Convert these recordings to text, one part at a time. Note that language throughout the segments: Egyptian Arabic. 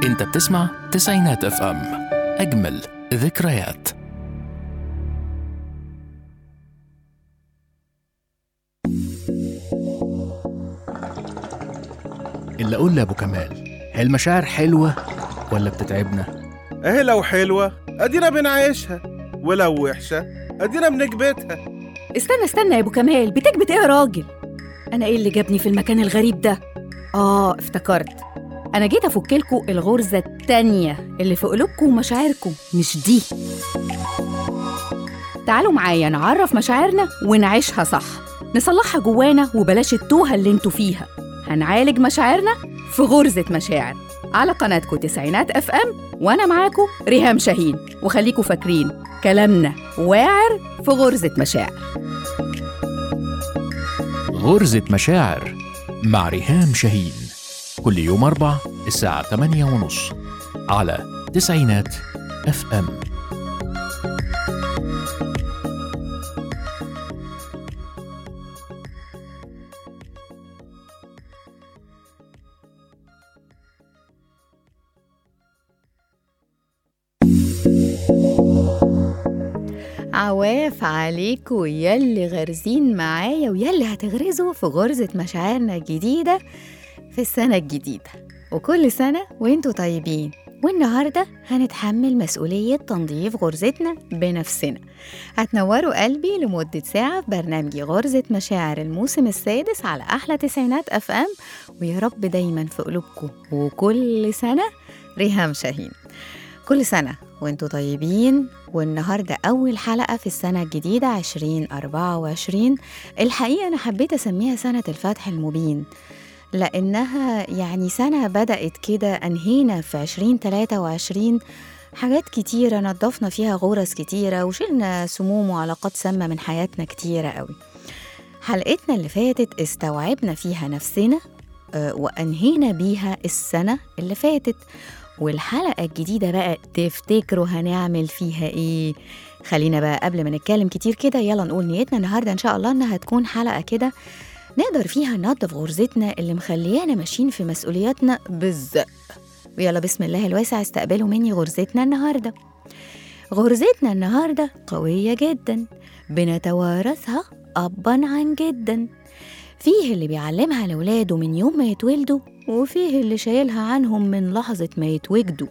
انت بتسمع تسعينات اف ام اجمل ذكريات اللي اقول لابو كمال هي المشاعر حلوه ولا بتتعبنا اهي لو حلوة ادينا بنعيشها ولو وحشة ادينا بنكبتها استنى استنى يا ابو كمال بتكبت ايه يا راجل انا ايه اللي جابني في المكان الغريب ده اه افتكرت انا جيت افكلكوا الغرزه التانيه اللي في قلوبكم ومشاعركم مش دي تعالوا معايا نعرف مشاعرنا ونعيشها صح نصلحها جوانا وبلاش التوهه اللي انتوا فيها هنعالج مشاعرنا في غرزه مشاعر على قناتكم تسعينات اف ام وانا معاكم ريهام شاهين وخليكوا فاكرين كلامنا واعر في غرزه مشاعر غرزة مشاعر مع ريهام شاهين كل يوم أربع الساعة 8 ونص على تسعينات اف ام عواف عليكوا يلي غارزين معايا ويلي هتغرزوا في غرزة مشاعرنا الجديدة في السنة الجديدة وكل سنة وانتوا طيبين والنهاردة هنتحمل مسؤولية تنظيف غرزتنا بنفسنا هتنوروا قلبي لمدة ساعة في برنامجي غرزة مشاعر الموسم السادس على أحلى تسعينات أف أم ويا رب دايما في قلوبكم وكل سنة ريهام شاهين كل سنة وانتوا طيبين والنهاردة أول حلقة في السنة الجديدة 2024 الحقيقة أنا حبيت أسميها سنة الفتح المبين لأنها يعني سنة بدأت كده أنهينا في 2023 حاجات كتيرة نظفنا فيها غرز كتيرة وشلنا سموم وعلاقات سامة من حياتنا كتيرة قوي حلقتنا اللي فاتت استوعبنا فيها نفسنا آه، وأنهينا بيها السنة اللي فاتت والحلقة الجديدة بقى تفتكروا هنعمل فيها ايه خلينا بقى قبل ما نتكلم كتير كده يلا نقول نيتنا النهاردة ان شاء الله انها هتكون حلقة كده نقدر فيها ننظف غرزتنا اللي مخليانا ماشيين في مسؤولياتنا بالزق ويلا بسم الله الواسع استقبلوا مني غرزتنا النهاردة غرزتنا النهاردة قوية جدا بنتوارثها أبا عن جدا فيه اللي بيعلمها لولاده من يوم ما يتولدوا وفيه اللي شايلها عنهم من لحظة ما يتوجدوا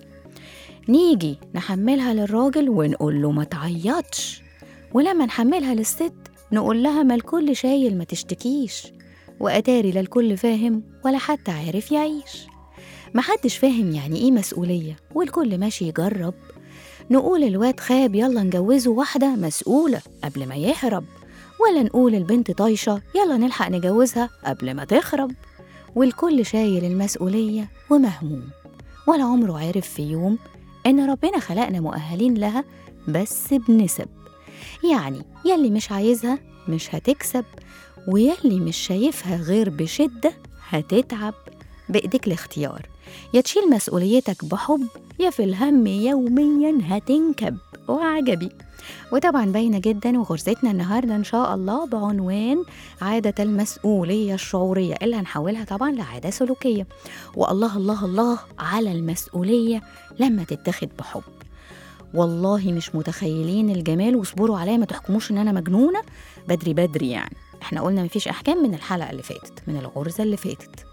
نيجي نحملها للراجل ونقول له ما تعيطش ولما نحملها للست نقول لها ما الكل شايل ما تشتكيش وأتاري لا الكل فاهم ولا حتى عارف يعيش محدش فاهم يعني ايه مسؤولية والكل ماشي يجرب نقول الواد خاب يلا نجوزه واحدة مسؤولة قبل ما يهرب ولا نقول البنت طايشة يلا نلحق نجوزها قبل ما تخرب والكل شايل المسؤولية ومهموم ولا عمره عرف في يوم إن ربنا خلقنا مؤهلين لها بس بنسب يعني يلي مش عايزها مش هتكسب ويلي مش شايفها غير بشدة هتتعب بإيديك الاختيار يا تشيل مسؤوليتك بحب يا في الهم يوميا هتنكب وعجبي وطبعا باينة جدا وغرزتنا النهاردة إن شاء الله بعنوان عادة المسؤولية الشعورية اللي هنحولها طبعا لعادة سلوكية والله الله الله على المسؤولية لما تتاخد بحب والله مش متخيلين الجمال واصبروا عليا ما تحكموش ان انا مجنونه بدري بدري يعني احنا قلنا مفيش احكام من الحلقه اللي فاتت من الغرزه اللي فاتت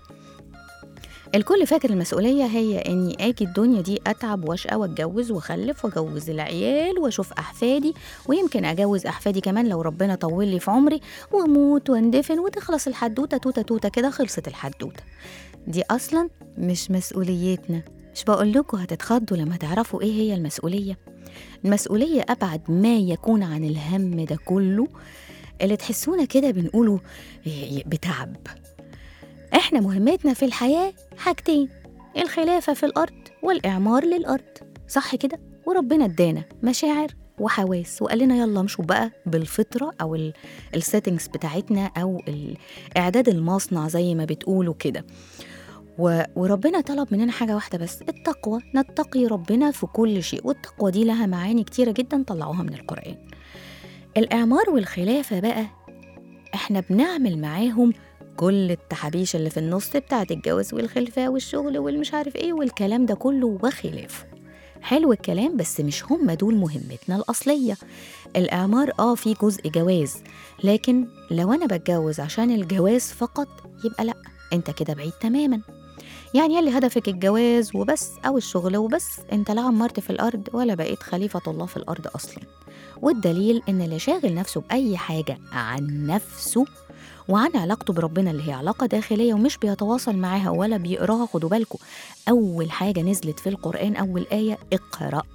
الكل فاكر المسؤولية هي إني آجي الدنيا دي أتعب وأشقى وأتجوز وأخلف وأجوز العيال وأشوف أحفادي ويمكن أجوز أحفادي كمان لو ربنا طول لي في عمري وأموت وأندفن وتخلص الحدوتة توتة توتة كده خلصت الحدوتة دي أصلا مش مسؤوليتنا مش بقول لكم هتتخضوا لما تعرفوا إيه هي المسؤولية المسؤولية أبعد ما يكون عن الهم ده كله اللي تحسونا كده بنقوله بتعب احنا مهمتنا في الحياة حاجتين الخلافة في الأرض والإعمار للأرض صح كده؟ وربنا ادانا مشاعر وحواس وقال لنا يلا امشوا بقى بالفطرة أو السيتنجز بتاعتنا أو ال- إعداد المصنع زي ما بتقولوا كده و- وربنا طلب مننا حاجة واحدة بس التقوى نتقي ربنا في كل شيء والتقوى دي لها معاني كتيرة جدا طلعوها من القرآن الإعمار والخلافة بقى احنا بنعمل معاهم كل التحابيش اللي في النص بتاعت الجواز والخلفة والشغل والمش عارف ايه والكلام ده كله وخلافه حلو الكلام بس مش هم دول مهمتنا الأصلية الإعمار آه في جزء جواز لكن لو أنا بتجوز عشان الجواز فقط يبقى لأ أنت كده بعيد تماما يعني يلي هدفك الجواز وبس أو الشغل وبس أنت لا عمرت في الأرض ولا بقيت خليفة الله في الأرض أصلا والدليل إن اللي شاغل نفسه بأي حاجة عن نفسه وعن علاقته بربنا اللي هي علاقة داخلية ومش بيتواصل معاها ولا بيقراها خدوا بالكم أول حاجة نزلت في القرآن أول آية اقرأ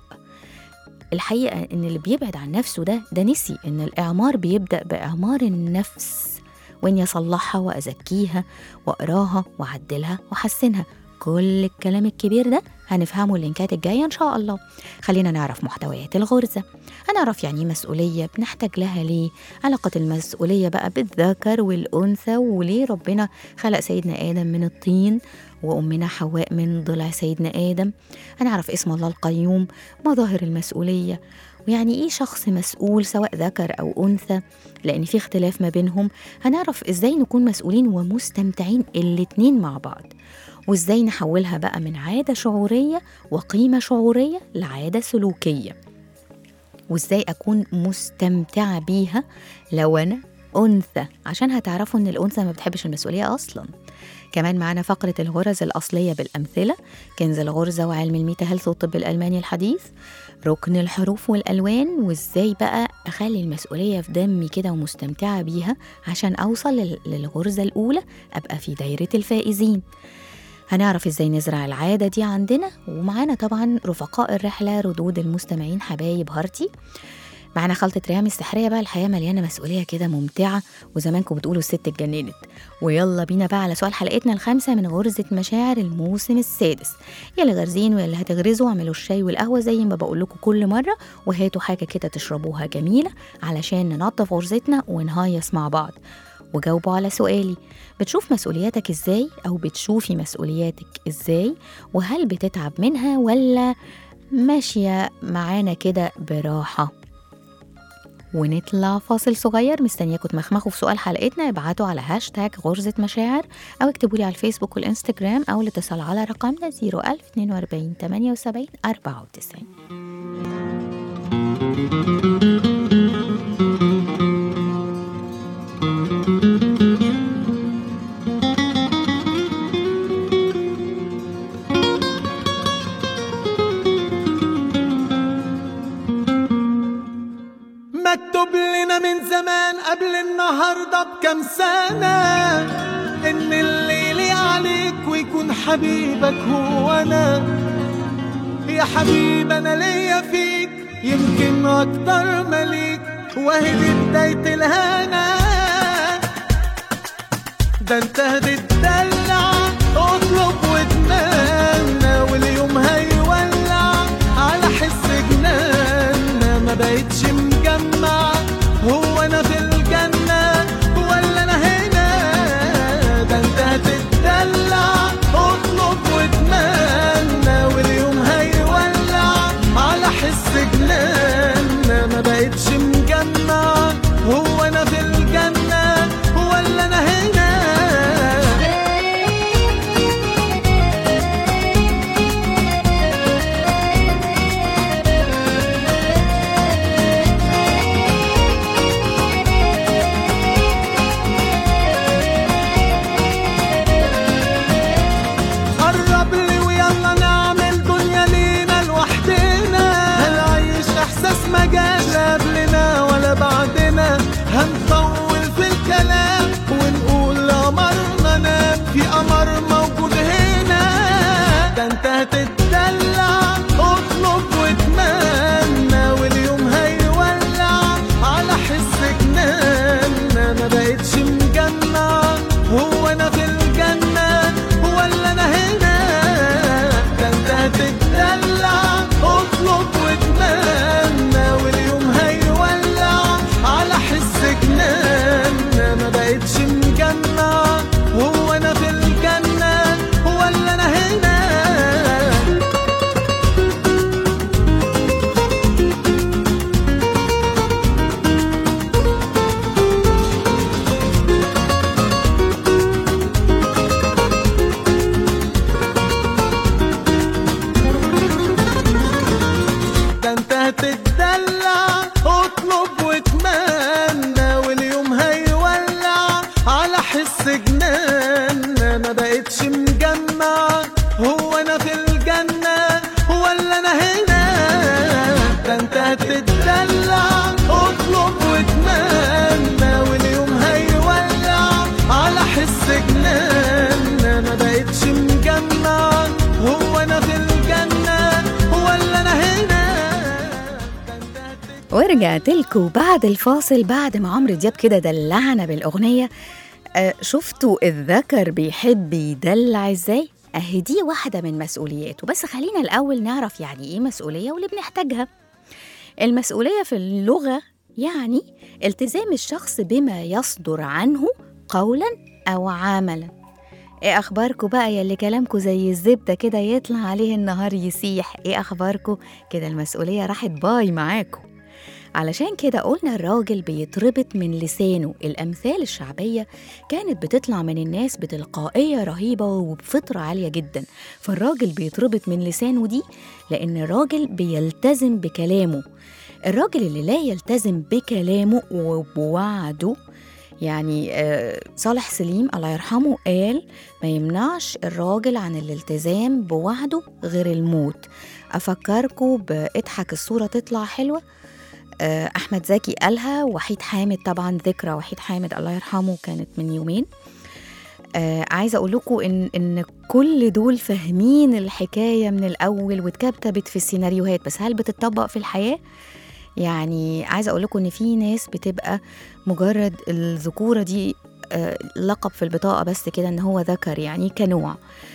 الحقيقة إن اللي بيبعد عن نفسه ده ده نسي إن الإعمار بيبدأ بإعمار النفس وإني أصلحها وأزكيها وأقراها وأعدلها وأحسنها كل الكلام الكبير ده هنفهمه اللينكات الجاية إن شاء الله خلينا نعرف محتويات الغرزة هنعرف يعني إيه مسؤولية بنحتاج لها ليه علاقة المسؤولية بقى بالذكر والأنثى وليه ربنا خلق سيدنا آدم من الطين وأمنا حواء من ضلع سيدنا آدم هنعرف اسم الله القيوم مظاهر المسؤولية ويعني إيه شخص مسؤول سواء ذكر أو أنثى لأن في اختلاف ما بينهم هنعرف إزاي نكون مسؤولين ومستمتعين الاتنين مع بعض وإزاي نحولها بقى من عادة شعورية وقيمة شعورية لعادة سلوكية وإزاي أكون مستمتعة بيها لو أنا أنثى عشان هتعرفوا إن الأنثى ما بتحبش المسؤولية أصلاً كمان معانا فقرة الغرز الأصلية بالأمثلة كنز الغرزة وعلم الميتا هيلث والطب الألماني الحديث ركن الحروف والألوان وإزاي بقى أخلي المسؤولية في دمي كده ومستمتعة بيها عشان أوصل لل- للغرزة الأولى أبقى في دايرة الفائزين هنعرف ازاي نزرع العادة دي عندنا ومعانا طبعا رفقاء الرحلة ردود المستمعين حبايب هارتي معانا خلطة ريهام السحرية بقى الحياة مليانة مسؤولية كده ممتعة وزمانكم بتقولوا الست اتجننت ويلا بينا بقى على سؤال حلقتنا الخامسة من غرزة مشاعر الموسم السادس يا اللي غارزين ويا اللي هتغرزوا اعملوا الشاي والقهوة زي ما بقول لكم كل مرة وهاتوا حاجة كده تشربوها جميلة علشان ننظف غرزتنا ونهيص مع بعض وجاوبوا على سؤالي بتشوف مسؤولياتك ازاي او بتشوفي مسؤولياتك ازاي وهل بتتعب منها ولا ماشية معانا كده براحة ونطلع فاصل صغير مستنياكم تمخمخوا في سؤال حلقتنا ابعتوا على هاشتاج غرزة مشاعر أو اكتبوا لي على الفيسبوك والإنستجرام أو الاتصال على رقمنا 01042 78 94 مكتوب لنا من زمان قبل النهاردة بكم سنة إن الليل عليك ويكون حبيبك هو أنا يا حبيب أنا ليا فيك يمكن أكتر مليك وهي دي بداية الهنا ده انت هتتدلع اطلب واتمنى واليوم هيولع على حس جنان ما بقتش مجمع هو انا في الجنة ولا انا هنا ده انت هتتدلع اطلب واتمنى واليوم هيولع على حس جنان ما بقتش مجمع هو انا في الجنة ولا انا هنا اتمنى ما بقتش مجمع هو انا في الجنة ولا انا هنا ده انت هتتدلع اطلب واتمنى واليوم هيولع على حس جنان ما بقتش مجمع هو انا في الجنة ولا انا هنا ده انت هتتدلع ورجعت لكم بعد الفاصل بعد ما عمرو دياب كده دلعنا بالأغنية آه شفتوا الذكر بيحب يدلع ازاي؟ اهي دي واحدة من مسؤولياته بس خلينا الأول نعرف يعني ايه مسؤولية واللي بنحتاجها المسؤولية في اللغة يعني التزام الشخص بما يصدر عنه قولا أو عملا ايه اخباركم بقى يا اللي كلامكم زي الزبده كده يطلع عليه النهار يسيح ايه اخباركم كده المسؤوليه راحت باي معاكم علشان كده قلنا الراجل بيتربط من لسانه الأمثال الشعبية كانت بتطلع من الناس بتلقائية رهيبة وبفطرة عالية جدا فالراجل بيتربط من لسانه دي لأن الراجل بيلتزم بكلامه الراجل اللي لا يلتزم بكلامه وبوعده يعني آه، صالح سليم الله يرحمه قال ما يمنعش الراجل عن الالتزام بوعده غير الموت أفكركم بإضحك الصورة تطلع حلوة آه، احمد زكي قالها وحيد حامد طبعا ذكرى وحيد حامد الله يرحمه كانت من يومين آه عايزه اقول لكم ان ان كل دول فاهمين الحكايه من الاول واتكتبت في السيناريوهات بس هل بتطبق في الحياه يعني عايزه اقول لكم ان في ناس بتبقى مجرد الذكوره دي آه لقب في البطاقه بس كده ان هو ذكر يعني كنوع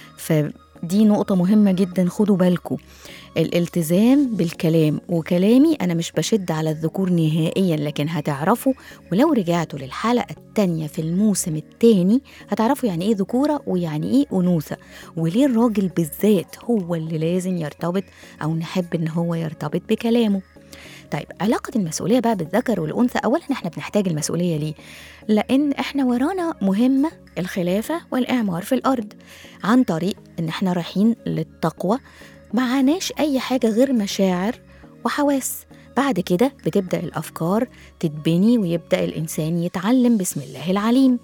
فدي نقطه مهمه جدا خدوا بالكم الالتزام بالكلام وكلامي أنا مش بشد على الذكور نهائيا لكن هتعرفوا ولو رجعتوا للحلقة التانية في الموسم التاني هتعرفوا يعني إيه ذكورة ويعني إيه أنوثة وليه الراجل بالذات هو اللي لازم يرتبط أو نحب إن هو يرتبط بكلامه طيب علاقة المسؤولية بقى بالذكر والأنثى أولا إحنا بنحتاج المسؤولية ليه؟ لأن إحنا ورانا مهمة الخلافة والإعمار في الأرض عن طريق إن إحنا رايحين للتقوى معناش أي حاجة غير مشاعر وحواس بعد كده بتبدأ الأفكار تتبني ويبدأ الإنسان يتعلم بسم الله العليم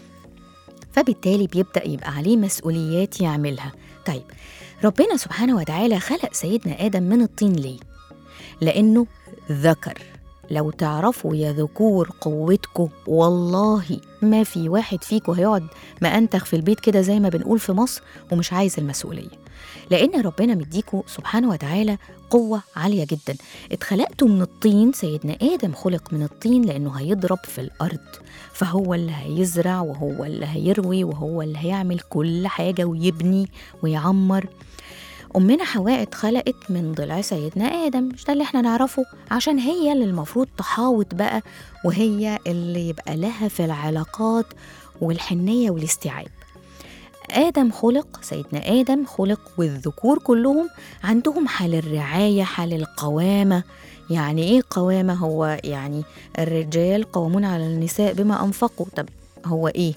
فبالتالي بيبدأ يبقى عليه مسؤوليات يعملها طيب ربنا سبحانه وتعالى خلق سيدنا آدم من الطين ليه؟ لأنه ذكر لو تعرفوا يا ذكور قوتكم والله ما في واحد فيكم هيقعد مأنتخ في البيت كده زي ما بنقول في مصر ومش عايز المسؤولية لأن ربنا مديكوا سبحانه وتعالى قوة عالية جدا اتخلقتوا من الطين سيدنا آدم خلق من الطين لأنه هيضرب في الأرض فهو اللي هيزرع وهو اللي هيروي وهو اللي هيعمل كل حاجة ويبني ويعمر أمنا حواء اتخلقت من ضلع سيدنا آدم مش ده اللي احنا نعرفه عشان هي اللي المفروض تحاوط بقى وهي اللي يبقى لها في العلاقات والحنية والاستيعاب آدم خلق سيدنا آدم خلق والذكور كلهم عندهم حال الرعاية حال القوامة يعني إيه قوامة هو يعني الرجال قوامون على النساء بما أنفقوا طب هو إيه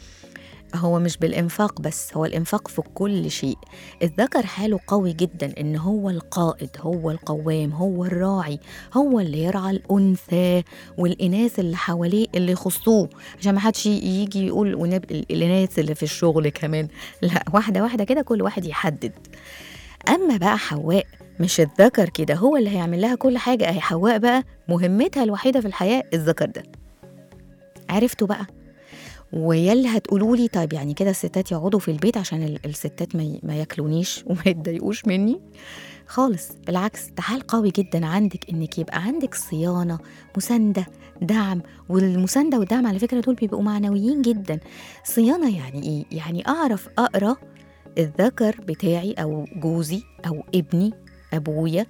هو مش بالإنفاق بس هو الإنفاق في كل شيء الذكر حاله قوي جدا إن هو القائد هو القوام هو الراعي هو اللي يرعى الأنثى والإناث اللي حواليه اللي يخصوه عشان ما حدش يجي يقول ونب... الإناث اللي في الشغل كمان لا واحدة واحدة كده كل واحد يحدد أما بقى حواء مش الذكر كده هو اللي هيعمل لها كل حاجة أهي حواء بقى مهمتها الوحيدة في الحياة الذكر ده عرفتوا بقى ويلي هتقولوا لي طيب يعني كده الستات يقعدوا في البيت عشان ال- الستات ما, ي- ما ياكلونيش وما يتضايقوش مني خالص بالعكس ده حال قوي جدا عندك انك يبقى عندك صيانه مسانده دعم والمسانده والدعم على فكره دول بيبقوا معنويين جدا صيانه يعني ايه يعني اعرف اقرا الذكر بتاعي او جوزي او ابني ابويا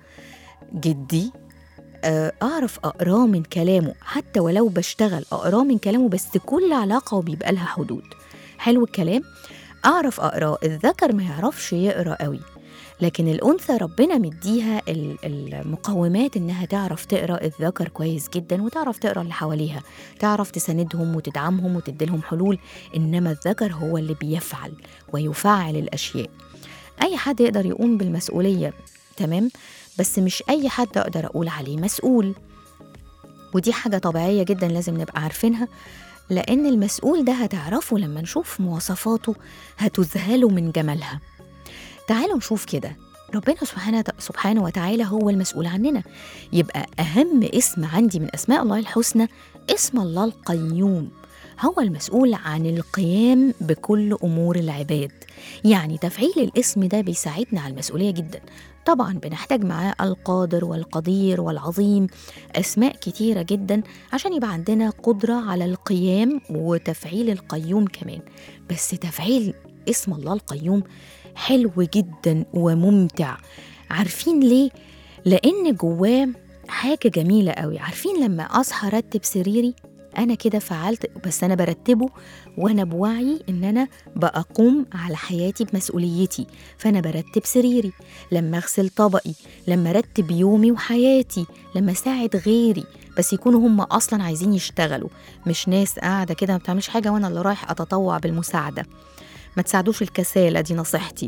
جدي آه، اعرف اقراه من كلامه حتى ولو بشتغل اقراه من كلامه بس كل علاقه وبيبقى لها حدود حلو الكلام اعرف اقراه الذكر ما يعرفش يقرا قوي لكن الانثى ربنا مديها ال- المقومات انها تعرف تقرا الذكر كويس جدا وتعرف تقرا اللي حواليها تعرف تساندهم وتدعمهم وتديلهم حلول انما الذكر هو اللي بيفعل ويفعل الاشياء اي حد يقدر يقوم بالمسؤوليه تمام بس مش اي حد اقدر اقول عليه مسؤول ودي حاجه طبيعيه جدا لازم نبقى عارفينها لأن المسؤول ده هتعرفه لما نشوف مواصفاته هتذهلوا من جمالها تعالوا نشوف كده ربنا سبحانه سبحانه وتعالى هو المسؤول عننا يبقى أهم اسم عندي من أسماء الله الحسنى اسم الله القيوم هو المسؤول عن القيام بكل أمور العباد يعني تفعيل الاسم ده بيساعدنا على المسؤولية جدا طبعا بنحتاج معاه القادر والقدير والعظيم أسماء كتيرة جدا عشان يبقى عندنا قدرة على القيام وتفعيل القيوم كمان بس تفعيل اسم الله القيوم حلو جدا وممتع عارفين ليه؟ لأن جواه حاجة جميلة قوي عارفين لما أصحى أرتب سريري أنا كده فعلت بس أنا برتبه وأنا بوعي إن أنا بقوم على حياتي بمسؤوليتي فأنا برتب سريري لما أغسل طبقي لما أرتب يومي وحياتي لما أساعد غيري بس يكونوا هم أصلا عايزين يشتغلوا مش ناس قاعدة كده ما بتعملش حاجة وأنا اللي رايح أتطوع بالمساعدة ما تساعدوش الكسالة دي نصيحتي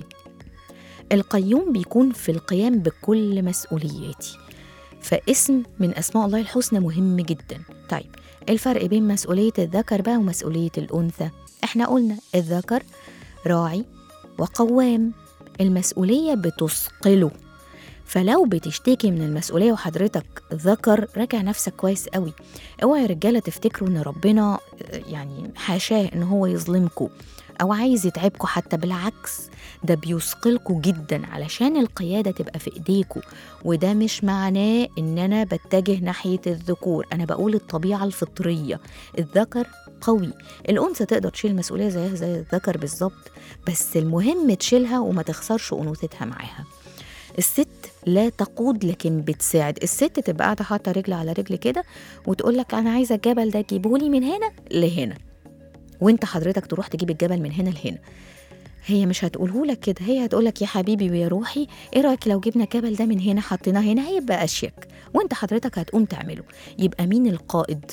القيوم بيكون في القيام بكل مسؤولياتي فاسم من أسماء الله الحسنى مهم جدا طيب الفرق بين مسؤولية الذكر بقى ومسؤولية الأنثى احنا قلنا الذكر راعي وقوام المسؤولية بتثقله فلو بتشتكي من المسؤولية وحضرتك ذكر راجع نفسك كويس قوي اوعي يا رجالة تفتكروا ان ربنا يعني حاشاه ان هو يظلمكم او عايز يتعبكم حتى بالعكس ده بيثقلكوا جدا علشان القيادة تبقى في ايديكوا وده مش معناه ان انا بتجه ناحية الذكور انا بقول الطبيعة الفطرية الذكر قوي الأنثى تقدر تشيل مسؤولية زيها زي الذكر بالظبط بس المهم تشيلها وما تخسرش أنوثتها معاها الست لا تقود لكن بتساعد الست تبقى قاعدة حاطة رجل على رجل كده وتقول لك أنا عايزة الجبل ده تجيبهولي من هنا لهنا وانت حضرتك تروح تجيب الجبل من هنا لهنا هي مش هتقوله لك كده هي هتقول لك يا حبيبي ويا روحي ايه رايك لو جبنا الجبل ده من هنا حطيناه هنا هيبقى اشيك وانت حضرتك هتقوم تعمله يبقى مين القائد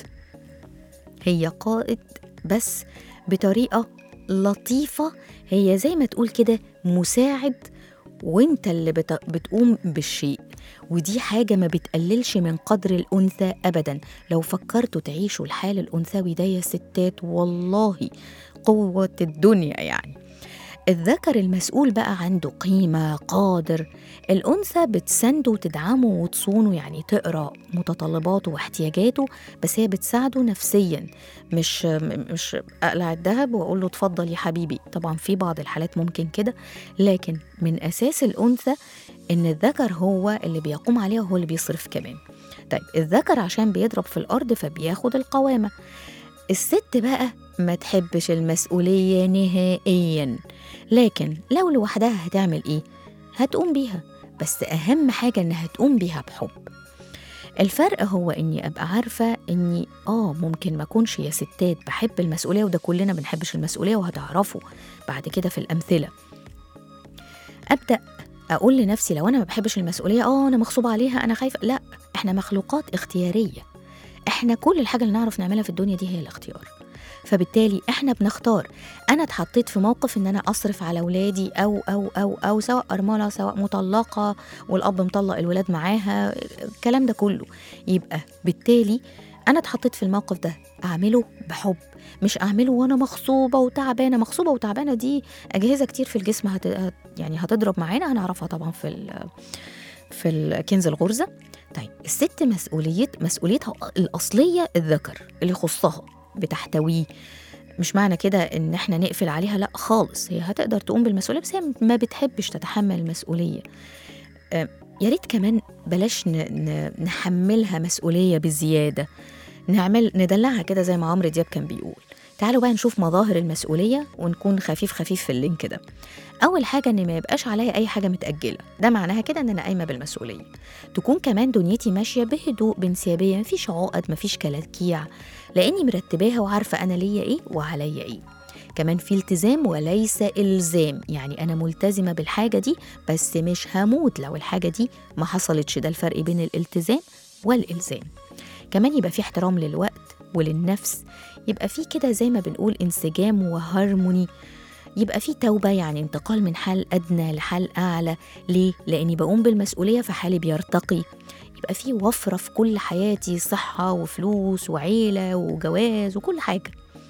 هي قائد بس بطريقه لطيفه هي زي ما تقول كده مساعد وانت اللي بت... بتقوم بالشيء ودي حاجة ما بتقللش من قدر الأنثى أبدا لو فكرتوا تعيشوا الحال الأنثوي ده يا ستات والله قوة الدنيا يعني الذكر المسؤول بقى عنده قيمة قادر الأنثى بتسنده وتدعمه وتصونه يعني تقرأ متطلباته واحتياجاته بس هي بتساعده نفسيا مش مش أقلع الذهب وأقول له اتفضل يا حبيبي طبعا في بعض الحالات ممكن كده لكن من أساس الأنثى إن الذكر هو اللي بيقوم عليها وهو اللي بيصرف كمان طيب الذكر عشان بيضرب في الأرض فبياخد القوامة الست بقى ما تحبش المسؤولية نهائيا لكن لو لوحدها هتعمل ايه؟ هتقوم بيها بس أهم حاجة إنها تقوم بيها بحب الفرق هو إني أبقى عارفة إني آه ممكن ما أكونش يا ستات بحب المسؤولية وده كلنا بنحبش المسؤولية وهتعرفوا بعد كده في الأمثلة أبدأ أقول لنفسي لو أنا ما بحبش المسؤولية آه أنا مغصوبة عليها أنا خايفة لا إحنا مخلوقات اختيارية إحنا كل الحاجة اللي نعرف نعملها في الدنيا دي هي الاختيار فبالتالي احنا بنختار انا اتحطيت في موقف ان انا اصرف على اولادي او او او او سواء ارمله سواء مطلقه والاب مطلق الولاد معاها الكلام ده كله يبقى بالتالي انا اتحطيت في الموقف ده اعمله بحب مش اعمله وانا مغصوبه وتعبانه مغصوبه وتعبانه دي اجهزه كتير في الجسم هت... هت... يعني هتضرب معانا هنعرفها طبعا في ال... في الكنز الغرزه طيب الست مسؤوليه مسؤوليتها الاصليه الذكر اللي يخصها بتحتويه مش معنى كده ان احنا نقفل عليها لا خالص هي هتقدر تقوم بالمسؤوليه بس هي ما بتحبش تتحمل المسؤوليه آه، يا ريت كمان بلاش ن- ن- نحملها مسؤوليه بزياده نعمل ندلعها كده زي ما عمرو دياب كان بيقول تعالوا بقى نشوف مظاهر المسؤوليه ونكون خفيف خفيف في اللينك ده اول حاجه ان ما يبقاش عليا اي حاجه متاجله ده معناها كده ان انا قايمه بالمسؤوليه تكون كمان دنيتي ماشيه بهدوء بانسيابيه مفيش عقد مفيش كلاكيع لاني مرتباها وعارفه انا ليا ايه وعليا ايه كمان في التزام وليس الزام يعني انا ملتزمه بالحاجه دي بس مش هموت لو الحاجه دي ما حصلتش ده الفرق بين الالتزام والالزام كمان يبقى في احترام للوقت وللنفس يبقى في كده زي ما بنقول انسجام وهارموني يبقى في توبة يعني انتقال من حال أدنى لحال أعلى ليه؟ لأني بقوم بالمسؤولية فحالي بيرتقي يبقى في وفرة في كل حياتي صحة وفلوس وعيلة وجواز وكل حاجة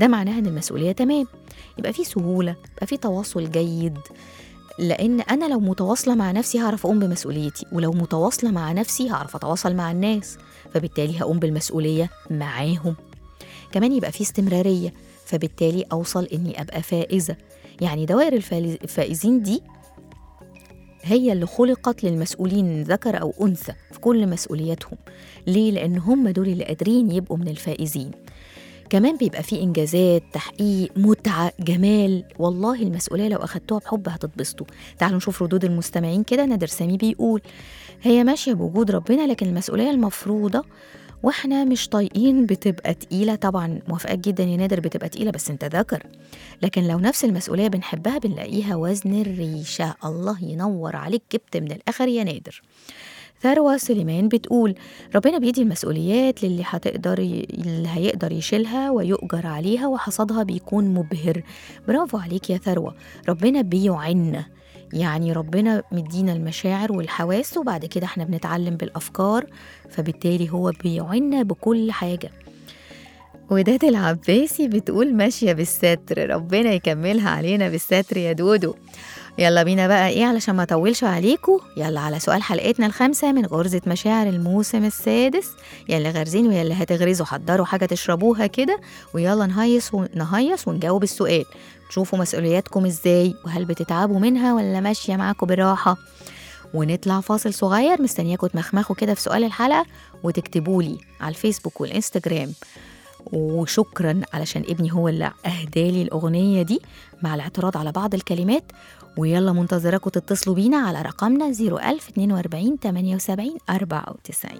ده معناها ان المسؤوليه تمام يبقى في سهوله يبقى في تواصل جيد لان انا لو متواصله مع نفسي هعرف اقوم بمسؤوليتي ولو متواصله مع نفسي هعرف اتواصل مع الناس فبالتالي هقوم بالمسؤوليه معاهم كمان يبقى في استمراريه فبالتالي اوصل اني ابقى فائزه يعني دوائر الفائز- الفائزين دي هي اللي خلقت للمسؤولين ذكر او انثى في كل مسؤولياتهم ليه لان هم دول اللي قادرين يبقوا من الفائزين كمان بيبقى في انجازات تحقيق متعه جمال والله المسؤوليه لو اخدتوها بحب هتتبسطوا تعالوا نشوف ردود المستمعين كده نادر سامي بيقول هي ماشيه بوجود ربنا لكن المسؤوليه المفروضه واحنا مش طايقين بتبقى تقيله طبعا موافقاك جدا يا نادر بتبقى تقيله بس انت ذكر لكن لو نفس المسؤوليه بنحبها بنلاقيها وزن الريشه الله ينور عليك جبت من الاخر يا نادر ثروة سليمان بتقول ربنا بيدي المسؤوليات للي هتقدر ي... اللي هيقدر يشيلها ويؤجر عليها وحصادها بيكون مبهر برافو عليك يا ثروة ربنا بيعنا يعني ربنا مدينا المشاعر والحواس وبعد كده احنا بنتعلم بالأفكار فبالتالي هو بيعنا بكل حاجة وداد العباسي بتقول ماشية بالستر ربنا يكملها علينا بالستر يا دودو يلا بينا بقى ايه علشان ما اطولش عليكم يلا على سؤال حلقتنا الخامسة من غرزة مشاعر الموسم السادس يلا غارزين ويلا هتغرزوا حضروا حاجة تشربوها كده ويلا نهيص ونهيص ونجاوب السؤال تشوفوا مسؤولياتكم ازاي وهل بتتعبوا منها ولا ماشية معاكم براحة ونطلع فاصل صغير مستنياكم تمخمخوا كده في سؤال الحلقة وتكتبوا لي على الفيسبوك والانستجرام وشكرا علشان ابني هو اللي اهدالي الاغنيه دي مع الاعتراض على بعض الكلمات ويلا منتظراكم تتصلوا بينا على رقمنا 01042 78 94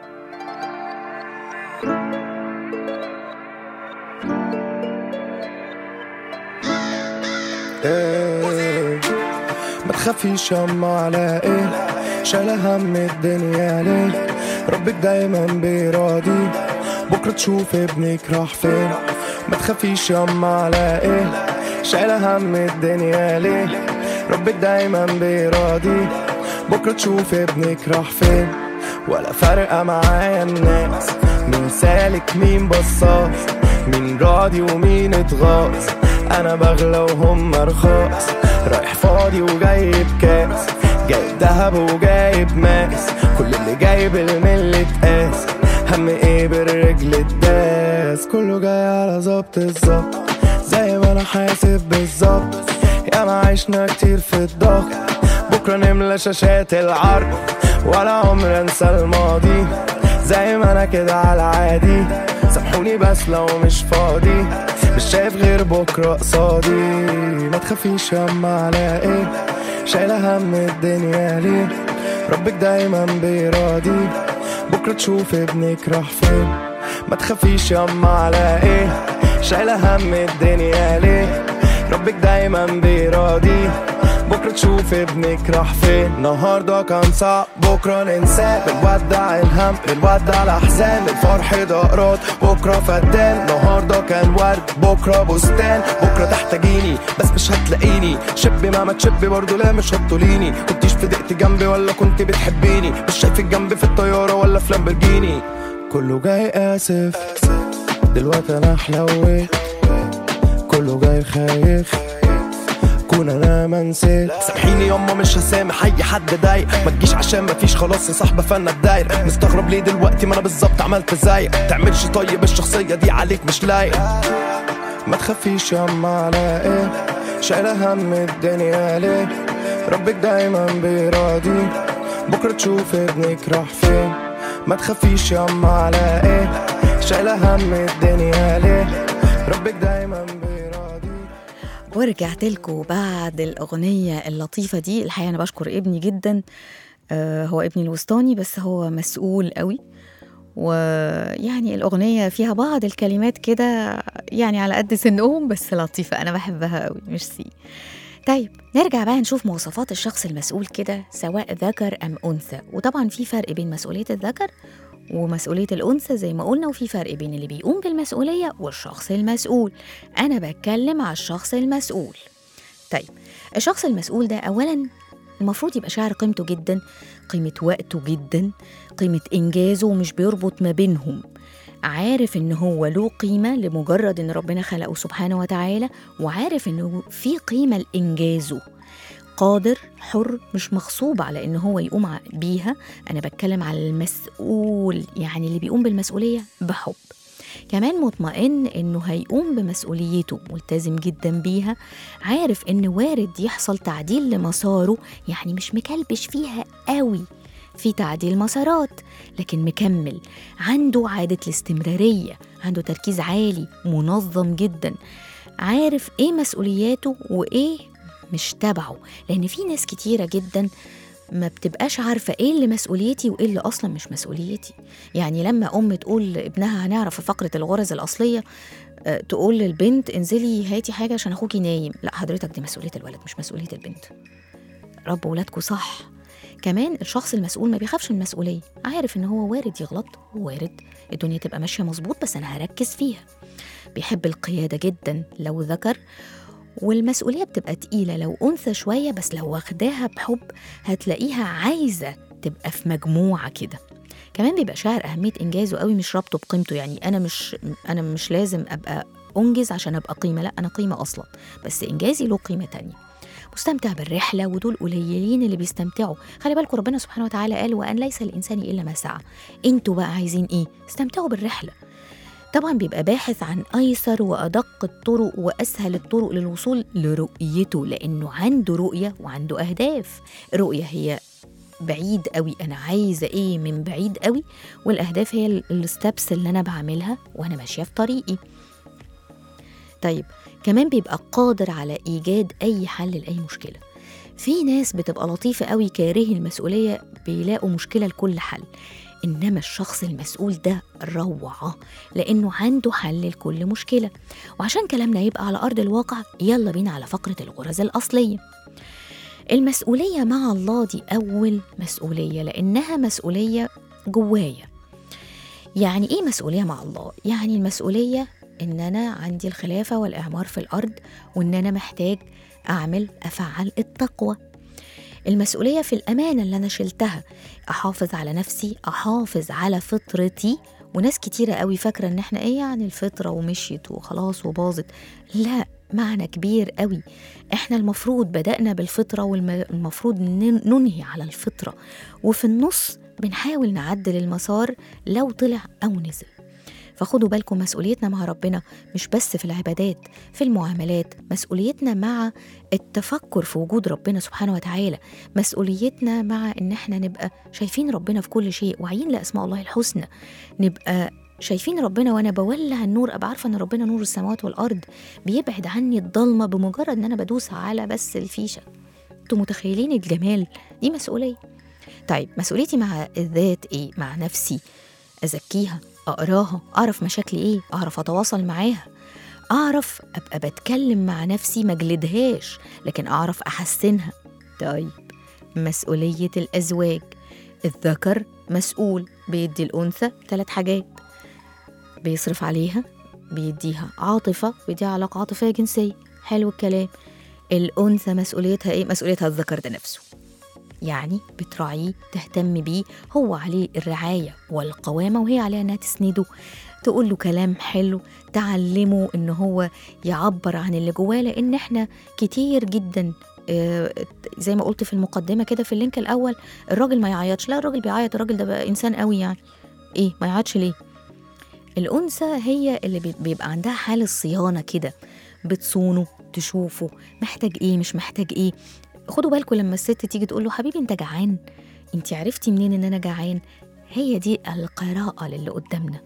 إيه ما تخافيش ياما على ايه شايلة هم الدنيا ليه ربك دايما بيراضي بكرة تشوف ابنك راح فين ما تخافيش ياما على ايه شايلة هم الدنيا ليه ربك دايما بيراضي بكرة تشوف ابنك راح فين ولا فارقة معايا الناس مين سالك مين بصاص مين راضي ومين اتغاظ انا بغلى وهم رخاص رايح فاضي وجايب كاس جايب دهب وجايب ماس كل اللي جايب المل اتقاس هم ايه بالرجل الداس كله جاي على ظبط الظبط زي ما انا حاسب بالظبط يا ما عشنا كتير في الضغط بكرة نملى شاشات العرض ولا عمر انسى الماضي زي ما انا كده على عادي سامحوني بس لو مش فاضي مش شايف غير بكرة قصادي ما تخافيش ياما على ايه شايلة هم الدنيا ليه ربك دايما بيراضي بكرة تشوف ابنك راح فين ما تخافيش ياما على ايه شايلة هم الدنيا ليه ربك دايما بيراضي بكرة تشوف ابنك راح فين النهاردة كان صعب بكرة ننساه بنودع الهم بنودع الأحزان الفرح دقرات بكرة فدان النهاردة كان ورد بكرة بستان بكرة تحتاجيني بس مش هتلاقيني شبي ما ما تشبي برضه لا مش هتطوليني كنتيش في دقت جنبي ولا كنت بتحبيني مش شايفك جنبي في الطيارة ولا في لامبرجيني كله جاي آسف دلوقتي أنا حلويت كله جاي خايف كون انا ما نسيت سامحيني ياما مش هسامح اي حد ضايق ما تجيش عشان ما فيش خلاص يا صاحبه فانا الداير مستغرب ليه دلوقتي ما انا بالظبط عملت زيك تعملش طيب الشخصيه دي عليك مش لايق ما تخافيش ياما على ايه شايله هم الدنيا ليه ربك دايما بيراضي بكره تشوف ابنك راح فين ما تخافيش ياما على ايه شايله هم الدنيا ليه ربك دايما بيراضي ورجعت لكم بعد الأغنية اللطيفة دي الحقيقة أنا بشكر ابني جدا آه هو ابني الوسطاني بس هو مسؤول قوي ويعني الأغنية فيها بعض الكلمات كده يعني على قد سنهم بس لطيفة أنا بحبها قوي ميرسي طيب نرجع بقى نشوف مواصفات الشخص المسؤول كده سواء ذكر أم أنثى وطبعا في فرق بين مسؤولية الذكر ومسؤولية الأنثى زي ما قلنا وفي فرق بين اللي بيقوم بالمسؤولية والشخص المسؤول أنا بتكلم على الشخص المسؤول طيب الشخص المسؤول ده أولا المفروض يبقى شاعر قيمته جدا قيمة وقته جدا قيمة إنجازه ومش بيربط ما بينهم عارف ان هو له قيمة لمجرد ان ربنا خلقه سبحانه وتعالى وعارف انه في قيمة لإنجازه قادر حر مش مغصوب على ان هو يقوم ع- بيها انا بتكلم على المسؤول يعني اللي بيقوم بالمسؤولية بحب كمان مطمئن انه هيقوم بمسؤوليته ملتزم جدا بيها عارف ان وارد يحصل تعديل لمساره يعني مش مكلبش فيها قوي في تعديل مسارات لكن مكمل عنده عادة الاستمرارية عنده تركيز عالي منظم جدا عارف ايه مسؤولياته وايه مش تبعه لان في ناس كتيرة جدا ما بتبقاش عارفة ايه اللي مسؤوليتي وايه اللي اصلا مش مسؤوليتي يعني لما ام تقول لابنها هنعرف في فقرة الغرز الاصلية آه، تقول للبنت انزلي هاتي حاجة عشان اخوكي نايم لا حضرتك دي مسؤولية الولد مش مسؤولية البنت ربوا ولادكوا صح كمان الشخص المسؤول ما بيخافش من المسؤولية عارف ان هو وارد يغلط وارد الدنيا تبقى ماشية مظبوط بس انا هركز فيها بيحب القيادة جدا لو ذكر والمسؤولية بتبقى تقيلة لو أنثى شوية بس لو واخداها بحب هتلاقيها عايزة تبقى في مجموعة كده كمان بيبقى شاعر أهمية إنجازه قوي مش رابطه بقيمته يعني أنا مش أنا مش لازم أبقى أنجز عشان أبقى قيمة لا أنا قيمة أصلا بس إنجازي له قيمة تانية مستمتع بالرحلة ودول قليلين اللي بيستمتعوا خلي بالكم ربنا سبحانه وتعالى قال وأن ليس الإنسان إلا ما سعى انتوا بقى عايزين إيه استمتعوا بالرحلة طبعا بيبقى باحث عن أيسر وأدق الطرق وأسهل الطرق للوصول لرؤيته لأنه عنده رؤية وعنده أهداف الرؤية هي بعيد قوي أنا عايزة إيه من بعيد قوي والأهداف هي الستبس اللي أنا بعملها وأنا ماشية في طريقي طيب كمان بيبقى قادر على إيجاد أي حل لأي مشكلة في ناس بتبقى لطيفة قوي كاره المسؤولية بيلاقوا مشكلة لكل حل إنما الشخص المسؤول ده روعة لأنه عنده حل لكل مشكلة وعشان كلامنا يبقى على أرض الواقع يلا بينا على فقرة الغرز الأصلية المسؤولية مع الله دي أول مسؤولية لأنها مسؤولية جوايا يعني إيه مسؤولية مع الله؟ يعني المسؤولية إن أنا عندي الخلافة والإعمار في الأرض وإن أنا محتاج أعمل أفعل التقوى المسؤولية في الأمانة اللي أنا شلتها أحافظ على نفسي أحافظ على فطرتي وناس كتيرة قوي فاكرة إن إحنا إيه يعني الفطرة ومشيت وخلاص وباظت لا معنى كبير قوي إحنا المفروض بدأنا بالفطرة والمفروض ننهي على الفطرة وفي النص بنحاول نعدل المسار لو طلع أو نزل فخدوا بالكم مسؤوليتنا مع ربنا مش بس في العبادات في المعاملات مسؤوليتنا مع التفكر في وجود ربنا سبحانه وتعالى مسؤوليتنا مع ان احنا نبقى شايفين ربنا في كل شيء واعيين لاسماء الله الحسنى نبقى شايفين ربنا وانا بولع النور ابقى عارفه ان ربنا نور السماوات والارض بيبعد عني الضلمه بمجرد ان انا بدوس على بس الفيشه انتوا متخيلين الجمال دي مسؤوليه طيب مسؤوليتي مع الذات ايه مع نفسي ازكيها اقراها اعرف مشاكلي ايه اعرف اتواصل معاها اعرف ابقى بتكلم مع نفسي ما اجلدهاش لكن اعرف احسنها طيب مسؤوليه الازواج الذكر مسؤول بيدي الانثى ثلاث حاجات بيصرف عليها بيديها عاطفه بيديها علاقه عاطفيه جنسيه حلو الكلام الانثى مسؤوليتها ايه مسؤوليتها الذكر ده نفسه يعني بتراعيه تهتم بيه هو عليه الرعاية والقوامة وهي عليها إنها تسنده تقول له كلام حلو تعلمه إن هو يعبر عن اللي جواه لأن إحنا كتير جدا آه زي ما قلت في المقدمة كده في اللينك الأول الراجل ما يعيطش لا الراجل بيعيط الراجل ده بقى إنسان قوي يعني إيه ما يعيطش ليه الأنثى هي اللي بيبقى عندها حال الصيانة كده بتصونه تشوفه محتاج ايه مش محتاج ايه خدوا بالكم لما الست تيجي تقول له حبيبي انت جعان انت عرفتي منين ان انا جعان هي دي القراءة للي قدامنا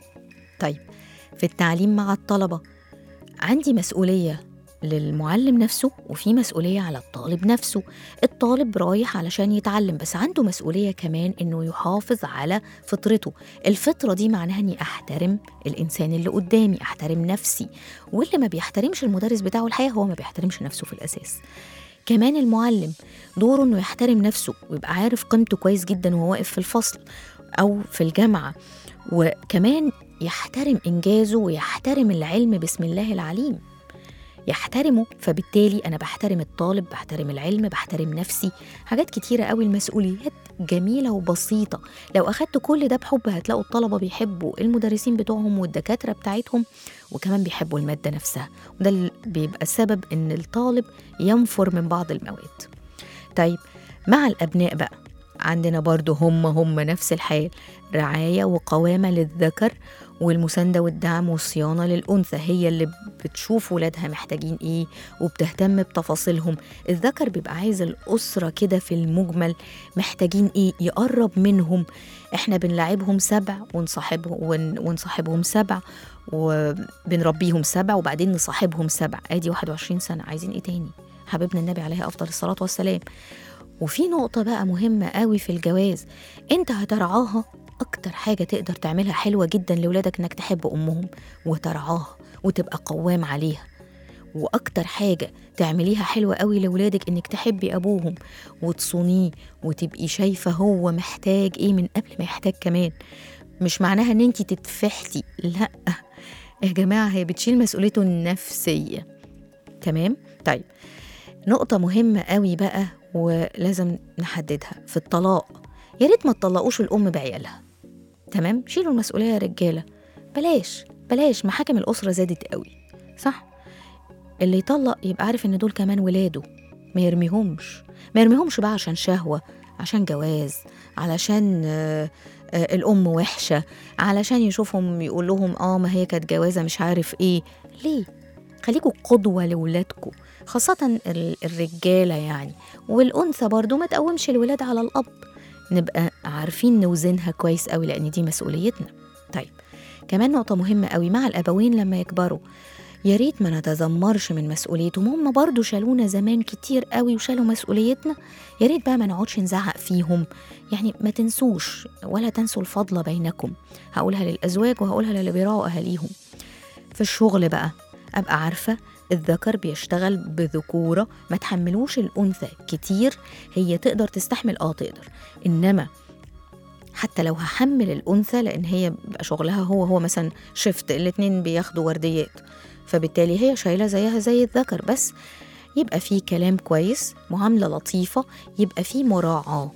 طيب في التعليم مع الطلبة عندي مسؤولية للمعلم نفسه وفي مسؤولية على الطالب نفسه الطالب رايح علشان يتعلم بس عنده مسؤولية كمان انه يحافظ على فطرته الفطرة دي معناها اني احترم الانسان اللي قدامي احترم نفسي واللي ما بيحترمش المدرس بتاعه الحقيقة هو ما بيحترمش نفسه في الاساس كمان المعلم دوره انه يحترم نفسه ويبقى عارف قيمته كويس جدا وهو واقف في الفصل او في الجامعه وكمان يحترم انجازه ويحترم العلم بسم الله العليم يحترمه فبالتالي انا بحترم الطالب بحترم العلم بحترم نفسي حاجات كتيره قوي المسؤوليات جميله وبسيطه لو اخدت كل ده بحب هتلاقوا الطلبه بيحبوا المدرسين بتوعهم والدكاتره بتاعتهم وكمان بيحبوا الماده نفسها وده اللي بيبقى السبب ان الطالب ينفر من بعض المواد طيب مع الابناء بقى عندنا برضو هم هم نفس الحال رعايه وقوامه للذكر والمساندة والدعم والصيانة للأنثى هي اللي بتشوف ولادها محتاجين إيه وبتهتم بتفاصيلهم الذكر بيبقى عايز الأسرة كده في المجمل محتاجين إيه يقرب منهم إحنا بنلعبهم سبع ونصاحبهم ون- ونصاحبهم سبع وبنربيهم سبع وبعدين نصاحبهم سبع ادي 21 سنة عايزين ايه تاني حبيبنا النبي عليه افضل الصلاة والسلام وفي نقطة بقى مهمة قوي في الجواز انت هترعاها اكتر حاجة تقدر تعملها حلوة جدا لولادك انك تحب امهم وترعاها وتبقى قوام عليها واكتر حاجة تعمليها حلوة قوي لولادك انك تحبي ابوهم وتصونيه وتبقي شايفة هو محتاج ايه من قبل ما يحتاج كمان مش معناها ان انت تتفحتي لا يا جماعة هي بتشيل مسؤوليته النفسية تمام طيب نقطة مهمة قوي بقى ولازم نحددها في الطلاق يا ريت ما تطلقوش الأم بعيالها تمام شيلوا المسؤولية يا رجالة بلاش بلاش محاكم الأسرة زادت قوي صح اللي يطلق يبقى عارف إن دول كمان ولاده ما يرميهمش ما يرميهمش بقى عشان شهوة عشان جواز علشان آه آه الأم وحشة علشان يشوفهم يقول لهم اه ما هي كانت جوازة مش عارف ايه ليه خليكوا قدوة لولادكم خاصة ال- الرجالة يعني والأنثى برضو ما تقومش الولاد على الأب نبقى عارفين نوزنها كويس قوي لأن دي مسؤوليتنا طيب كمان نقطة مهمة قوي مع الأبوين لما يكبروا يا ريت ما نتذمرش من مسؤوليتهم هم برضو شالونا زمان كتير قوي وشالوا مسؤوليتنا يا ريت بقى ما نقعدش نزعق فيهم يعني ما تنسوش ولا تنسوا الفضل بينكم هقولها للأزواج وهقولها للي بيراعوا أهاليهم في الشغل بقى أبقى عارفة الذكر بيشتغل بذكورة ما تحملوش الأنثى كتير هي تقدر تستحمل اه تقدر إنما حتى لو هحمل الأنثى لأن هي بيبقى شغلها هو هو مثلا شفت الاتنين بياخدوا ورديات فبالتالي هي شايلة زيها زي الذكر بس يبقى في كلام كويس معاملة لطيفة يبقى في مراعاة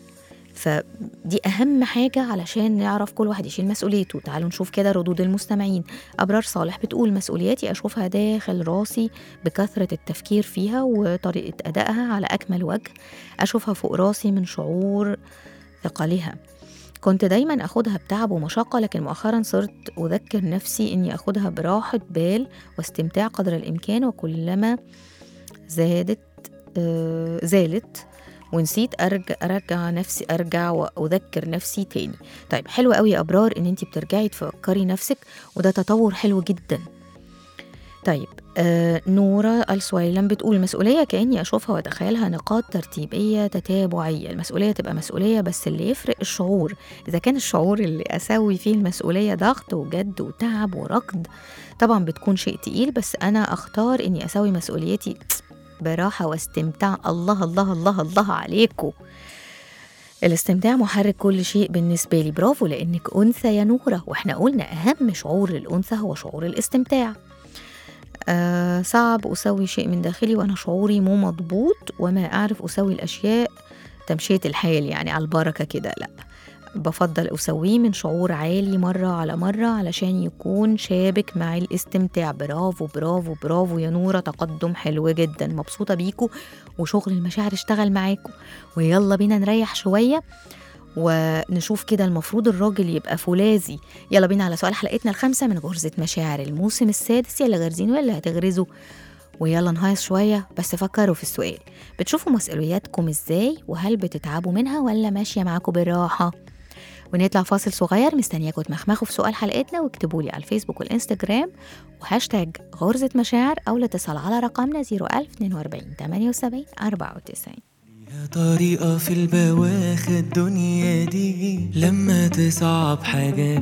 فدي أهم حاجة علشان نعرف كل واحد يشيل مسؤوليته تعالوا نشوف كده ردود المستمعين أبرار صالح بتقول مسؤولياتي أشوفها داخل راسي بكثرة التفكير فيها وطريقة أدائها على أكمل وجه أشوفها فوق راسي من شعور ثقلها كنت دايما أخدها بتعب ومشقة لكن مؤخرا صرت أذكر نفسي إني أخدها براحة بال واستمتاع قدر الإمكان وكلما زادت آه زالت ونسيت ارجع ارجع نفسي ارجع واذكر نفسي تاني طيب حلو قوي يا ابرار ان انت بترجعي تفكري نفسك وده تطور حلو جدا طيب آه نورة السويلم بتقول المسؤولية كأني أشوفها وأتخيلها نقاط ترتيبية تتابعية المسؤولية تبقى مسؤولية بس اللي يفرق الشعور إذا كان الشعور اللي أسوي فيه المسؤولية ضغط وجد وتعب وركض طبعا بتكون شيء تقيل بس أنا أختار إني أسوي مسؤوليتي براحة واستمتاع الله الله الله الله عليكم الاستمتاع محرك كل شيء بالنسبة لي برافو لأنك أنثى يا نورة وإحنا قلنا أهم شعور للأنثى هو شعور الاستمتاع آه صعب أسوي شيء من داخلي وأنا شعوري مو مضبوط وما أعرف أسوي الأشياء تمشية الحال يعني على البركة كده لأ بفضل أسويه من شعور عالي مرة على مرة علشان يكون شابك مع الاستمتاع برافو برافو برافو يا نورة تقدم حلو جدا مبسوطة بيكو وشغل المشاعر اشتغل معاكو ويلا بينا نريح شوية ونشوف كده المفروض الراجل يبقى فولاذي يلا بينا على سؤال حلقتنا الخامسة من غرزة مشاعر الموسم السادس يلا غارزين ولا هتغرزوا ويلا نهيص شوية بس فكروا في السؤال بتشوفوا مسؤولياتكم ازاي وهل بتتعبوا منها ولا ماشية معاكم بالراحة ونطلع فاصل صغير مستنياكم تمخمخوا في سؤال حلقتنا واكتبوا لي على الفيسبوك والانستجرام وهاشتاج غرزة مشاعر أو الاتصال على رقمنا 01042 78 94 يا طريقة في البواخ الدنيا دي لما تصعب حاجة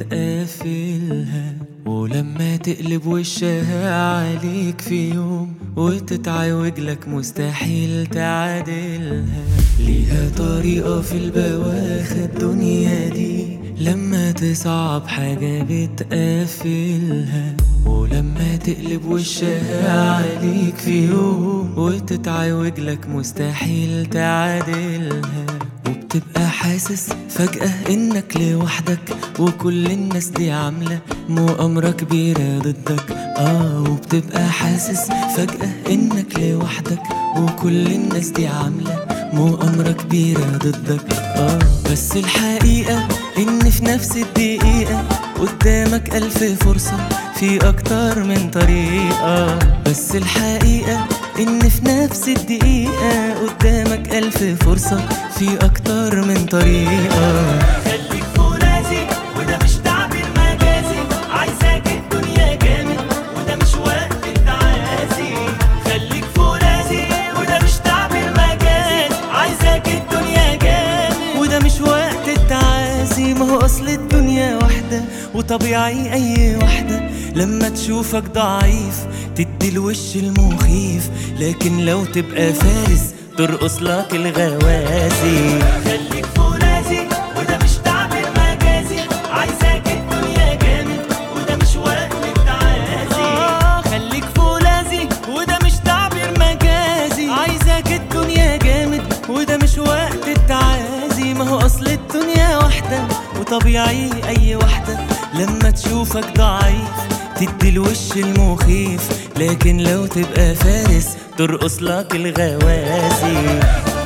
بتقفلها ولما تقلب وشها عليك في يوم وتتعوج لك مستحيل تعادلها ليها طريقة في البواخ الدنيا دي لما تصعب حاجة بتقفلها ولما تقلب وشها عليك في يوم وتتعوج لك مستحيل تعادلها وبتبقى حاسس فجأة انك لوحدك وكل الناس دي عاملة مؤامرة كبيرة ضدك اه وبتبقى حاسس فجأة انك لوحدك وكل الناس دي عاملة مؤامرة كبيرة ضدك اه بس الحقيقة ان في نفس الدقيقة قدامك ألف فرصة في أكتر من طريقة بس الحقيقة إن في نفس الدقيقة قدامك ألف فرصة في أكتر من طريقة خليك فرازي وده مش تعبير مجازي عايزاك الدنيا جامد وده مش وقت التعازي خليك فرازي وده مش تعبير مجازي عايزاك الدنيا جامد وده مش وقت التعازي ما هو أصل الدنيا واحدة وطبيعي أي واحدة لما تشوفك ضعيف تدي الوش المخيف لكن لو تبقى فارس ترقص لك الغوازي خليك فرازي وده مش تعبير مجازي عايزاك الدنيا جامد وده مش وقت التعازي آه خليك فولاذي وده مش تعبير مجازي عايزاك الدنيا جامد وده مش وقت التعازي ما هو اصل الدنيا واحدة وطبيعي اي واحدة لما تشوفك ضعيف تدي الوش المخيف لكن لو تبقى فارس ترقص لك الغوازي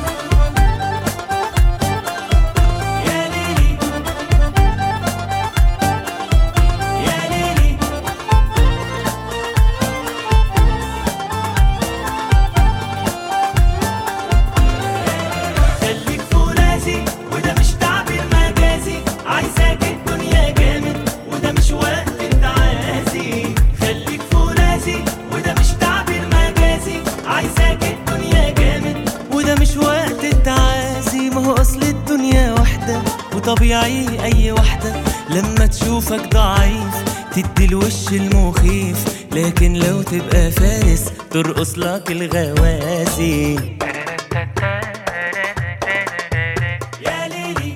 يا ليلي يا ليلي خليك فرازي وده مش تعبير مجازي عايزاك الدنيا جامد وده مش وقت التعازي خليك فرازي وده مش تعبير مجازي عايزاك الدنيا جامد وده مش وقت التعازي ما هو اصل الدنيا واحدة وطبيعي اي واحدة لما تشوفك ضعيف تدي الوش المخيف لكن لو تبقى فارس ترقص لك الغوازي يا ليلي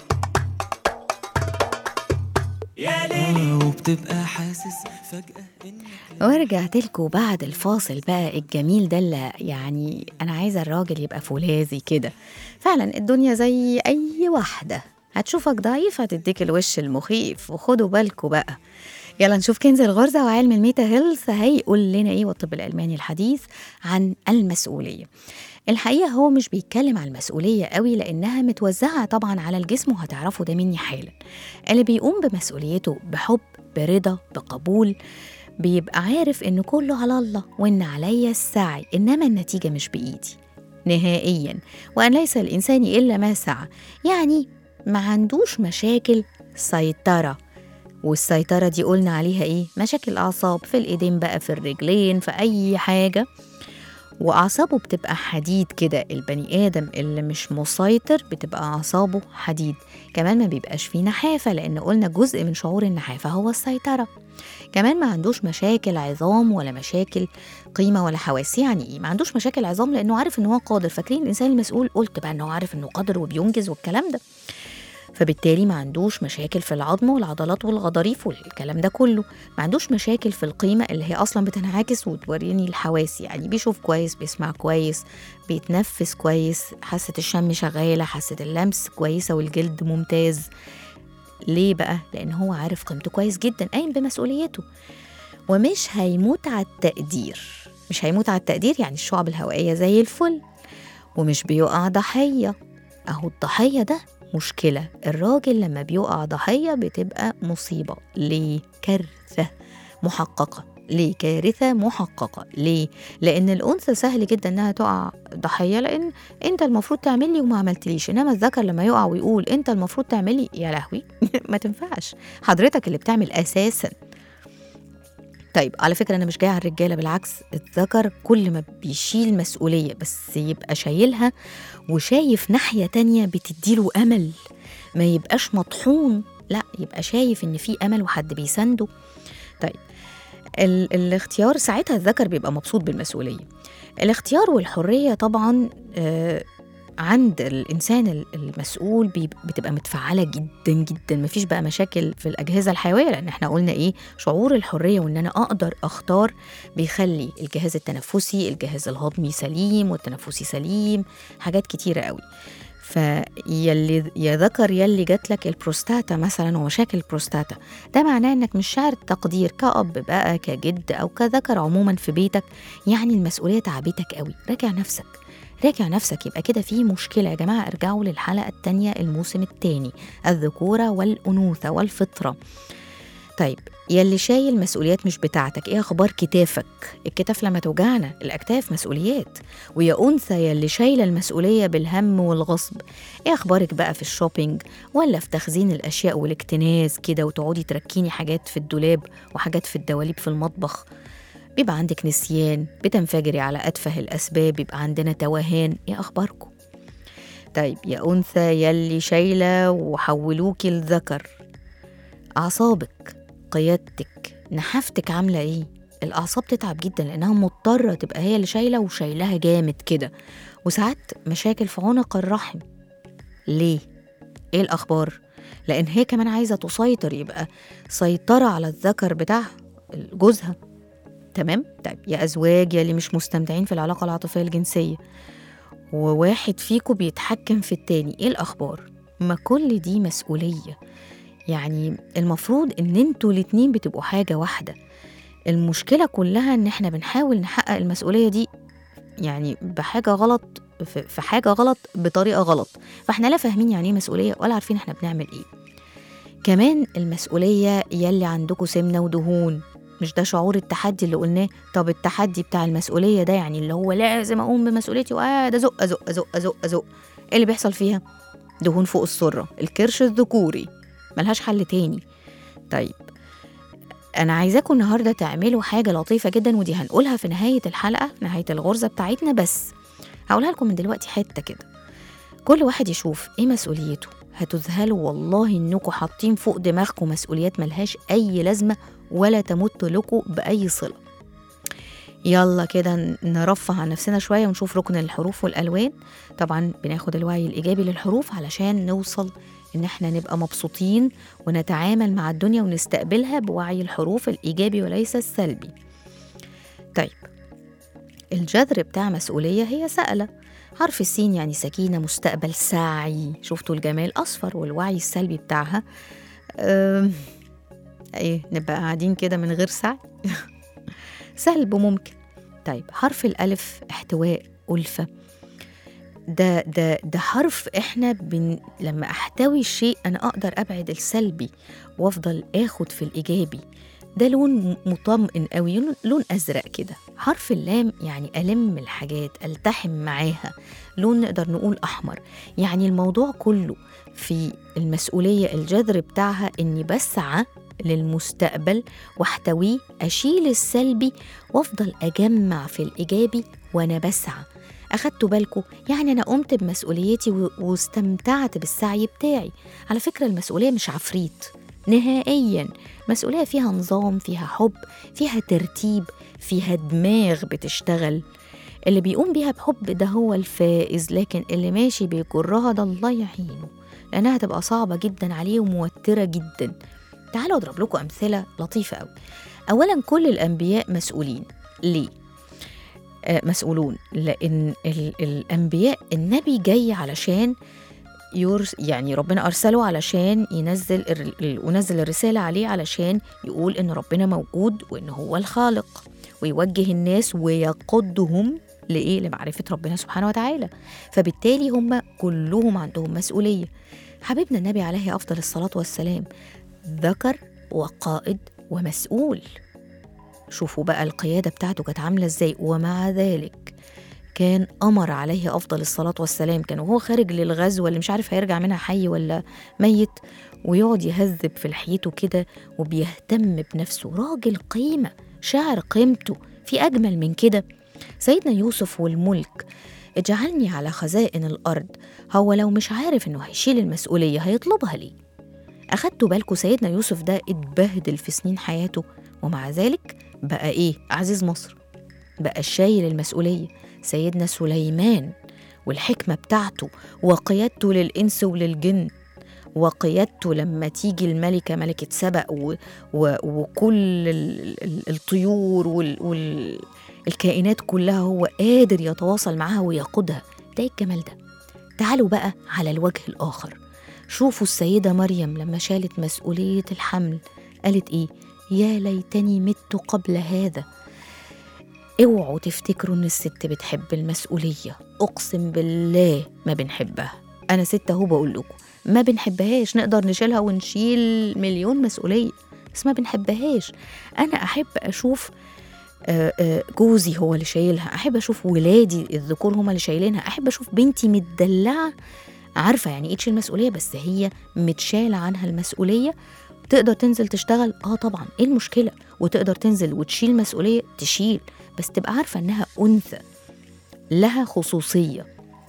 يا ليلي وبتبقى حاسس فجأة إنك ورجعت لكم بعد الفاصل بقى الجميل ده اللي يعني انا عايزه الراجل يبقى فولاذي كده فعلا الدنيا زي اي واحده هتشوفك ضعيف هتديك الوش المخيف وخدوا بالكوا بقى يلا نشوف كنز الغرزة وعلم الميتا هيلث هيقول لنا ايه والطب الألماني الحديث عن المسؤولية الحقيقة هو مش بيتكلم على المسؤولية قوي لأنها متوزعة طبعا على الجسم وهتعرفوا ده مني حالا اللي بيقوم بمسؤوليته بحب برضا بقبول بيبقى عارف إن كله على الله وإن عليا السعي إنما النتيجة مش بإيدي نهائيا وأن ليس الإنسان إلا ما سعى يعني ما عندوش مشاكل سيطرة والسيطرة دي قلنا عليها إيه؟ مشاكل أعصاب في الإيدين بقى في الرجلين في أي حاجة وأعصابه بتبقى حديد كده البني آدم اللي مش مسيطر بتبقى أعصابه حديد كمان ما بيبقاش فيه نحافة لأن قلنا جزء من شعور النحافة هو السيطرة كمان ما عندوش مشاكل عظام ولا مشاكل قيمة ولا حواس يعني إيه؟ ما عندوش مشاكل عظام لأنه عارف إن هو قادر فاكرين الإنسان المسؤول قلت بقى إنه عارف إنه قادر وبينجز والكلام ده فبالتالي ما عندوش مشاكل في العظم والعضلات والغضاريف والكلام ده كله ما عندوش مشاكل في القيمة اللي هي أصلا بتنعكس وتوريني الحواس يعني بيشوف كويس بيسمع كويس بيتنفس كويس حاسة الشم شغالة حاسة اللمس كويسة والجلد ممتاز ليه بقى؟ لأن هو عارف قيمته كويس جدا قايم بمسؤوليته ومش هيموت على التقدير مش هيموت على التقدير يعني الشعب الهوائية زي الفل ومش بيقع ضحية أهو الضحية ده مشكلة الراجل لما بيقع ضحية بتبقى مصيبة ليه كارثة محققة ليه كارثة محققة ليه؟ لأن الأنثى سهل جدا إنها تقع ضحية لأن أنت المفروض تعمل لي وما عملتليش إنما الذكر لما يقع ويقول أنت المفروض تعملي يا لهوي ما تنفعش حضرتك اللي بتعمل أساسا طيب على فكرة أنا مش جاية على الرجالة بالعكس الذكر كل ما بيشيل مسؤولية بس يبقى شايلها وشايف ناحية تانية بتديله أمل ما يبقاش مطحون لا يبقى شايف إن في أمل وحد بيسنده طيب ال- الاختيار ساعتها الذكر بيبقى مبسوط بالمسؤولية الاختيار والحرية طبعا آه عند الإنسان ال- المسؤول بي- بتبقى متفعلة جدا جدا مفيش بقى مشاكل في الأجهزة الحيوية لأن احنا قلنا إيه شعور الحرية وإن أنا أقدر أختار بيخلي الجهاز التنفسي الجهاز الهضمي سليم والتنفسي سليم حاجات كتيرة قوي فيلي يا ذكر يلي جات لك البروستاتا مثلا ومشاكل البروستاتا ده معناه انك مش شاعر تقدير كأب بقى كجد او كذكر عموما في بيتك يعني المسؤولية تعبتك قوي راجع نفسك راجع نفسك يبقى كده في مشكلة يا جماعة ارجعوا للحلقة التانية الموسم التاني الذكورة والأنوثة والفطرة طيب يلي شايل مسؤوليات مش بتاعتك ايه اخبار كتافك الكتاف لما توجعنا الاكتاف مسؤوليات ويا انثى يلي شايله المسؤوليه بالهم والغصب ايه اخبارك بقى في الشوبينج ولا في تخزين الاشياء والاكتناز كده وتقعدي تركيني حاجات في الدولاب وحاجات في الدواليب في المطبخ بيبقى عندك نسيان بتنفجري على اتفه الاسباب بيبقى عندنا توهان ايه اخباركم طيب يا انثى يلي شايله وحولوكي لذكر اعصابك قيادتك نحافتك عامله ايه الاعصاب تتعب جدا لانها مضطره تبقى هي اللي شايله وشايلها جامد كده وساعات مشاكل في عنق الرحم ليه ايه الاخبار لان هي كمان عايزه تسيطر يبقى سيطره على الذكر بتاعها جوزها تمام طيب يا ازواج يا اللي مش مستمتعين في العلاقه العاطفيه الجنسيه وواحد فيكم بيتحكم في التاني ايه الاخبار ما كل دي مسؤوليه يعني المفروض ان انتوا الاتنين بتبقوا حاجه واحده المشكله كلها ان احنا بنحاول نحقق المسؤوليه دي يعني بحاجه غلط في في حاجه غلط بطريقه غلط فاحنا لا فاهمين يعني ايه مسؤوليه ولا عارفين احنا بنعمل ايه كمان المسؤوليه يلي عندكم سمنه ودهون مش ده شعور التحدي اللي قلناه طب التحدي بتاع المسؤوليه ده يعني اللي هو لازم اقوم بمسؤوليتي وقاعد ازق ازق ازق ازق ازق ايه اللي بيحصل فيها دهون فوق السره الكرش الذكوري ملهاش حل تاني طيب انا عايزاكم النهارده تعملوا حاجه لطيفه جدا ودي هنقولها في نهايه الحلقه نهايه الغرزه بتاعتنا بس هقولها لكم من دلوقتي حته كده كل واحد يشوف ايه مسؤوليته هتذهلوا والله انكم حاطين فوق دماغكم مسؤوليات ملهاش اي لازمه ولا تمت لكم باي صله يلا كده نرفه عن نفسنا شويه ونشوف ركن الحروف والالوان طبعا بناخد الوعي الايجابي للحروف علشان نوصل ان احنا نبقى مبسوطين ونتعامل مع الدنيا ونستقبلها بوعي الحروف الايجابي وليس السلبي طيب الجذر بتاع مسؤوليه هي سألة حرف السين يعني سكينة مستقبل سعي شفتوا الجمال أصفر والوعي السلبي بتاعها أم... ايه نبقى قاعدين كده من غير سعي سلب ممكن طيب حرف الألف احتواء ألفة ده ده ده حرف احنا بن لما احتوي الشيء انا اقدر ابعد السلبي وافضل اخد في الايجابي ده لون مطمئن قوي لون- لون ازرق كده حرف اللام يعني الم الحاجات التحم معاها لون نقدر نقول احمر يعني الموضوع كله في المسؤوليه الجذر بتاعها اني بسعى للمستقبل واحتويه اشيل السلبي وافضل اجمع في الايجابي وانا بسعى أخدتوا بالكم يعني أنا قمت بمسؤوليتي و- واستمتعت بالسعي بتاعي على فكرة المسؤولية مش عفريت نهائيا مسؤولية فيها نظام فيها حب فيها ترتيب فيها دماغ بتشتغل اللي بيقوم بيها بحب ده هو الفائز لكن اللي ماشي بيجرها ده الله يعينه لأنها هتبقى صعبة جدا عليه وموترة جدا تعالوا أضرب لكم أمثلة لطيفة أوي أولا كل الأنبياء مسؤولين ليه؟ آه، مسؤولون لان ال- الانبياء النبي جاي علشان يرس يعني ربنا ارسله علشان ينزل الر- ال- ونزل الرساله عليه علشان يقول ان ربنا موجود وان هو الخالق ويوجه الناس ويقودهم لايه لمعرفه ربنا سبحانه وتعالى فبالتالي هم كلهم عندهم مسؤوليه حبيبنا النبي عليه افضل الصلاه والسلام ذكر وقائد ومسؤول شوفوا بقى القيادة بتاعته كانت عاملة ازاي ومع ذلك كان أمر عليه أفضل الصلاة والسلام كان وهو خارج للغزوة اللي مش عارف هيرجع منها حي ولا ميت ويقعد يهذب في لحيته كده وبيهتم بنفسه راجل قيمة شاعر قيمته في أجمل من كده سيدنا يوسف والملك اجعلني على خزائن الأرض هو لو مش عارف إنه هيشيل المسؤولية هيطلبها ليه أخدتوا بالكم سيدنا يوسف ده اتبهدل في سنين حياته ومع ذلك بقى إيه عزيز مصر بقى شايل المسؤولية سيدنا سليمان والحكمة بتاعته وقيادته للإنس وللجن وقيادته لما تيجي الملكة ملكة سبأ و و وكل ال- ال- الطيور والكائنات كلها هو قادر يتواصل معها ويقودها ده إيه الجمال ده تعالوا بقى على الوجه الآخر شوفوا السيدة مريم لما شالت مسؤولية الحمل قالت إيه يا ليتني مت قبل هذا اوعوا تفتكروا ان الست بتحب المسؤولية اقسم بالله ما بنحبها انا ست اهو بقول لكم ما بنحبهاش نقدر نشيلها ونشيل مليون مسؤولية بس ما بنحبهاش انا احب اشوف آه، آه، جوزي هو اللي شايلها احب اشوف ولادي الذكور هم اللي شايلينها احب اشوف بنتي متدلعه عارفه يعني ايه تشيل مسؤوليه بس هي متشاله عنها المسؤوليه تقدر تنزل تشتغل اه طبعا ايه المشكله وتقدر تنزل وتشيل مسؤوليه تشيل بس تبقى عارفه انها انثى لها خصوصيه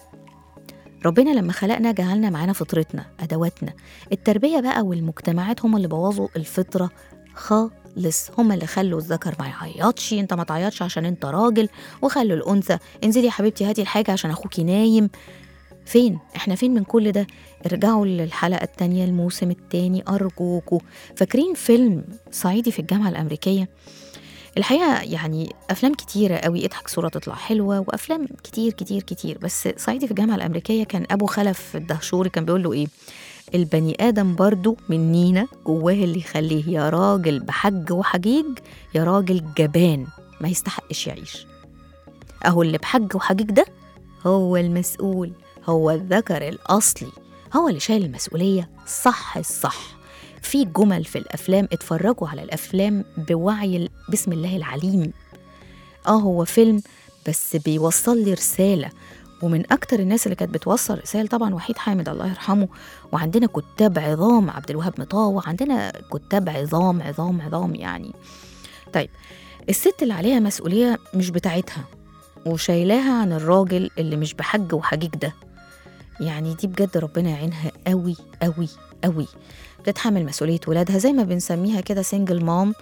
ربنا لما خلقنا جعلنا معانا فطرتنا ادواتنا التربيه بقى والمجتمعات هم اللي بوظوا الفطره خالص هم اللي خلوا الذكر ما يعيطش انت ما تعيطش عشان انت راجل وخلوا الانثى انزلي يا حبيبتي هاتي الحاجه عشان اخوكي نايم فين احنا فين من كل ده ارجعوا للحلقه التانية الموسم التاني ارجوكوا فاكرين فيلم صعيدي في الجامعه الامريكيه الحقيقه يعني افلام كتيره قوي اضحك صوره تطلع حلوه وافلام كتير كتير كتير بس صعيدي في الجامعه الامريكيه كان ابو خلف الدهشوري كان بيقول له ايه البني ادم برضو منينا جواه اللي يخليه يا راجل بحج وحجيج يا راجل جبان ما يستحقش يعيش اهو اللي بحج وحجيج ده هو المسؤول هو الذكر الاصلي هو اللي شايل المسؤوليه صح الصح في جمل في الافلام اتفرجوا على الافلام بوعي ال- بسم الله العليم اه هو فيلم بس بيوصل لي رساله ومن اكتر الناس اللي كانت بتوصل رسائل طبعا وحيد حامد الله يرحمه وعندنا كتاب عظام عبد الوهاب مطاوع عندنا كتاب عظام عظام عظام يعني طيب الست اللي عليها مسؤوليه مش بتاعتها وشايلاها عن الراجل اللي مش بحج وحجيج ده يعني دي بجد ربنا يعينها قوي قوي قوي بتتحمل مسؤولية ولادها زي ما بنسميها كده سنجل مام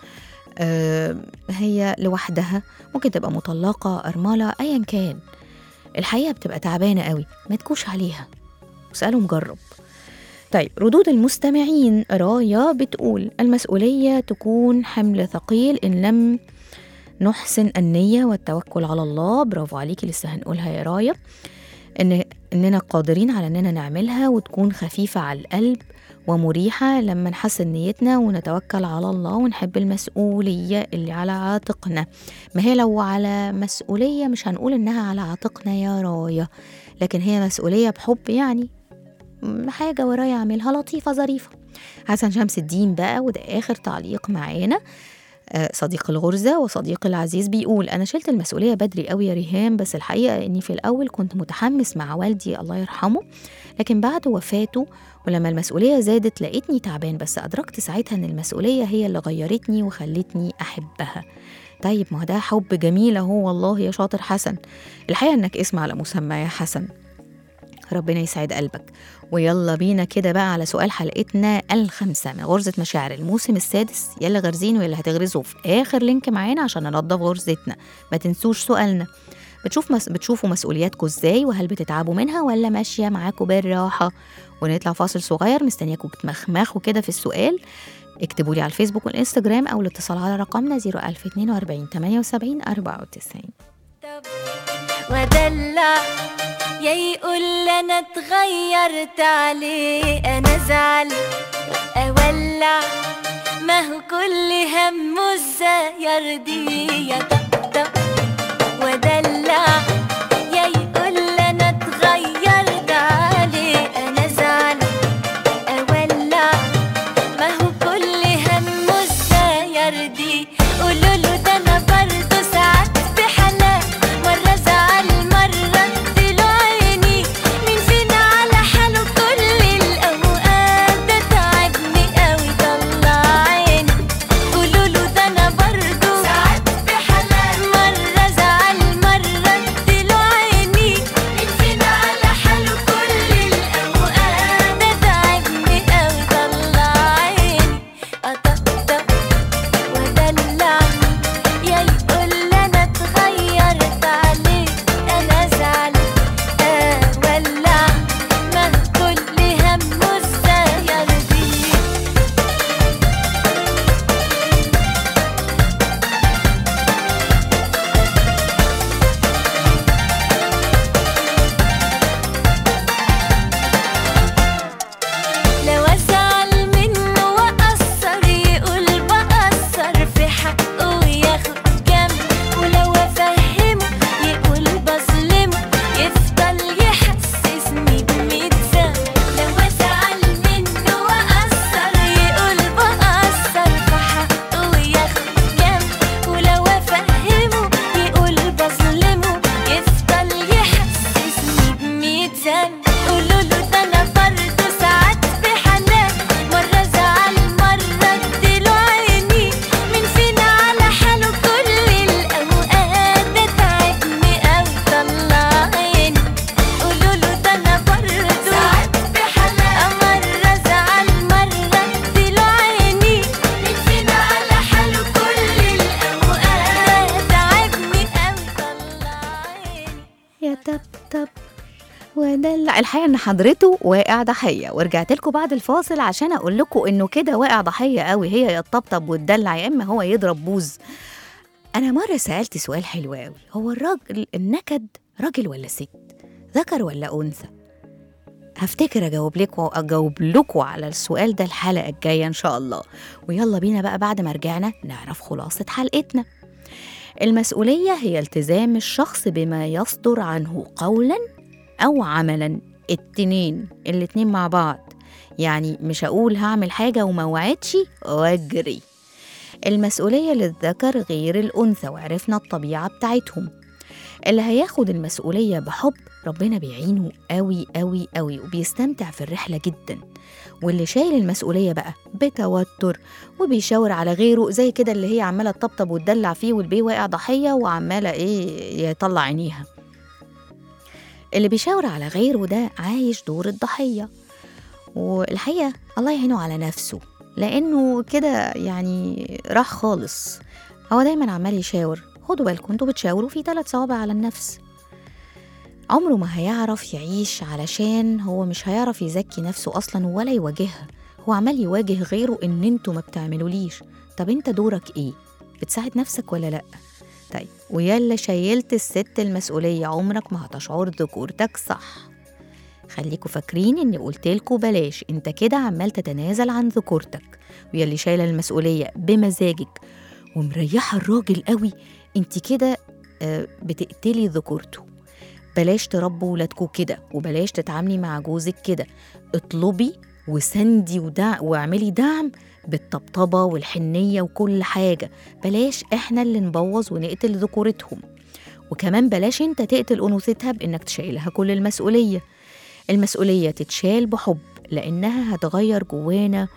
آه هي لوحدها ممكن تبقى مطلقة أرملة أيا كان الحقيقة بتبقى تعبانة قوي ما تكوش عليها واسألوا مجرب طيب ردود المستمعين رايا بتقول المسؤولية تكون حمل ثقيل إن لم نحسن النية والتوكل على الله برافو عليكي لسه هنقولها يا رايا إن إننا قادرين على إننا نعملها وتكون خفيفة على القلب ومريحة لما نحسن نيتنا ونتوكل على الله ونحب المسؤولية اللي على عاتقنا ما هي لو على مسؤولية مش هنقول إنها على عاتقنا يا رايا لكن هي مسؤولية بحب يعني م- حاجة ورايا أعملها لطيفة ظريفة حسن شمس الدين بقى وده آخر تعليق معانا آه، صديق الغرزة وصديقي العزيز بيقول أنا شلت المسؤولية بدري قوي يا ريهام بس الحقيقة إني في الأول كنت متحمس مع والدي الله يرحمه لكن بعد وفاته ولما المسؤولية زادت لقيتني تعبان بس أدركت ساعتها إن المسؤولية هي اللي غيرتني وخلتني أحبها طيب ما هو ده حب جميل أهو والله يا شاطر حسن الحقيقة إنك اسم على مسمى يا حسن ربنا يسعد قلبك ويلا بينا كده بقى على سؤال حلقتنا الخامسة من غرزة مشاعر الموسم السادس يلا غرزين واللي هتغرزوا في آخر لينك معانا عشان ننضف غرزتنا ما تنسوش سؤالنا بتشوف مس... بتشوفوا مسؤولياتكم ازاي وهل بتتعبوا منها ولا ماشية معاكم بالراحة ونطلع فاصل صغير مستنياكم تمخمخوا كده في السؤال اكتبوا لي على الفيسبوك والانستجرام او الاتصال على رقمنا 01042 78 94 ودلع يا يقول انا اتغيرت عليه انا ازعل اولع ما هو كل همه ازاي يرضيه يا طبطب ودلع يا يقول انا اتغيرت عليه انا ازعل اولع ما هو كل همه ازاي يرضيه قولوا له ده انا برضه ساعات في حالات مرة زعل مرة اديله عيني مين فينا على حاله كل الأوقات ده تعبني قوي طلع عيني قولوا له ده انا برضه ساعات في حالات مرة زعل مرة ودلع الحقيقه ان حضرته واقع ضحيه ورجعت لكم بعد الفاصل عشان اقول لكم انه كده واقع ضحيه قوي هي يا تطبطب وتدلع يا اما هو يضرب بوز انا مره سالت سؤال حلو قوي هو الراجل النكد راجل ولا ست ذكر ولا انثى هفتكر اجاوب لكم اجاوب لكم على السؤال ده الحلقه الجايه ان شاء الله ويلا بينا بقى بعد ما رجعنا نعرف خلاصه حلقتنا المسؤوليه هي التزام الشخص بما يصدر عنه قولا او عملا التنين الاتنين مع بعض يعني مش هقول هعمل حاجه وما وعدش واجري المسؤوليه للذكر غير الانثى وعرفنا الطبيعه بتاعتهم اللي هياخد المسؤولية بحب ربنا بيعينه قوي قوي قوي وبيستمتع في الرحلة جدا واللي شايل المسؤولية بقى بتوتر وبيشاور على غيره زي كده اللي هي عمالة تطبطب وتدلع فيه والبيه واقع ضحية وعمالة ايه يطلع عينيها اللي بيشاور على غيره ده عايش دور الضحية والحقيقة الله يعينه على نفسه لأنه كده يعني راح خالص هو دايما عمال يشاور خدوا بالكم انتوا بتشاوروا في ثلاث صوابع على النفس عمره ما هيعرف يعيش علشان هو مش هيعرف يزكي نفسه اصلا ولا يواجهها هو عمال يواجه غيره ان انتوا ما بتعملوليش طب انت دورك ايه بتساعد نفسك ولا لا طيب ويلا شيلت الست المسؤولية عمرك ما هتشعر ذكورتك صح خليكوا فاكرين اني قلتلكوا بلاش انت كده عمال تتنازل عن ذكورتك ويلي شايلة المسؤولية بمزاجك ومريحة الراجل قوي انت كده آه، بتقتلي ذكورته بلاش تربوا ولادكوا كده وبلاش تتعاملي مع جوزك كده اطلبي وسندي ودع واعملي دعم بالطبطبة والحنية وكل حاجة بلاش احنا اللي نبوظ ونقتل ذكورتهم وكمان بلاش انت تقتل انوثتها بانك تشيلها كل المسؤولية المسؤولية تتشال بحب لانها هتغير جوانا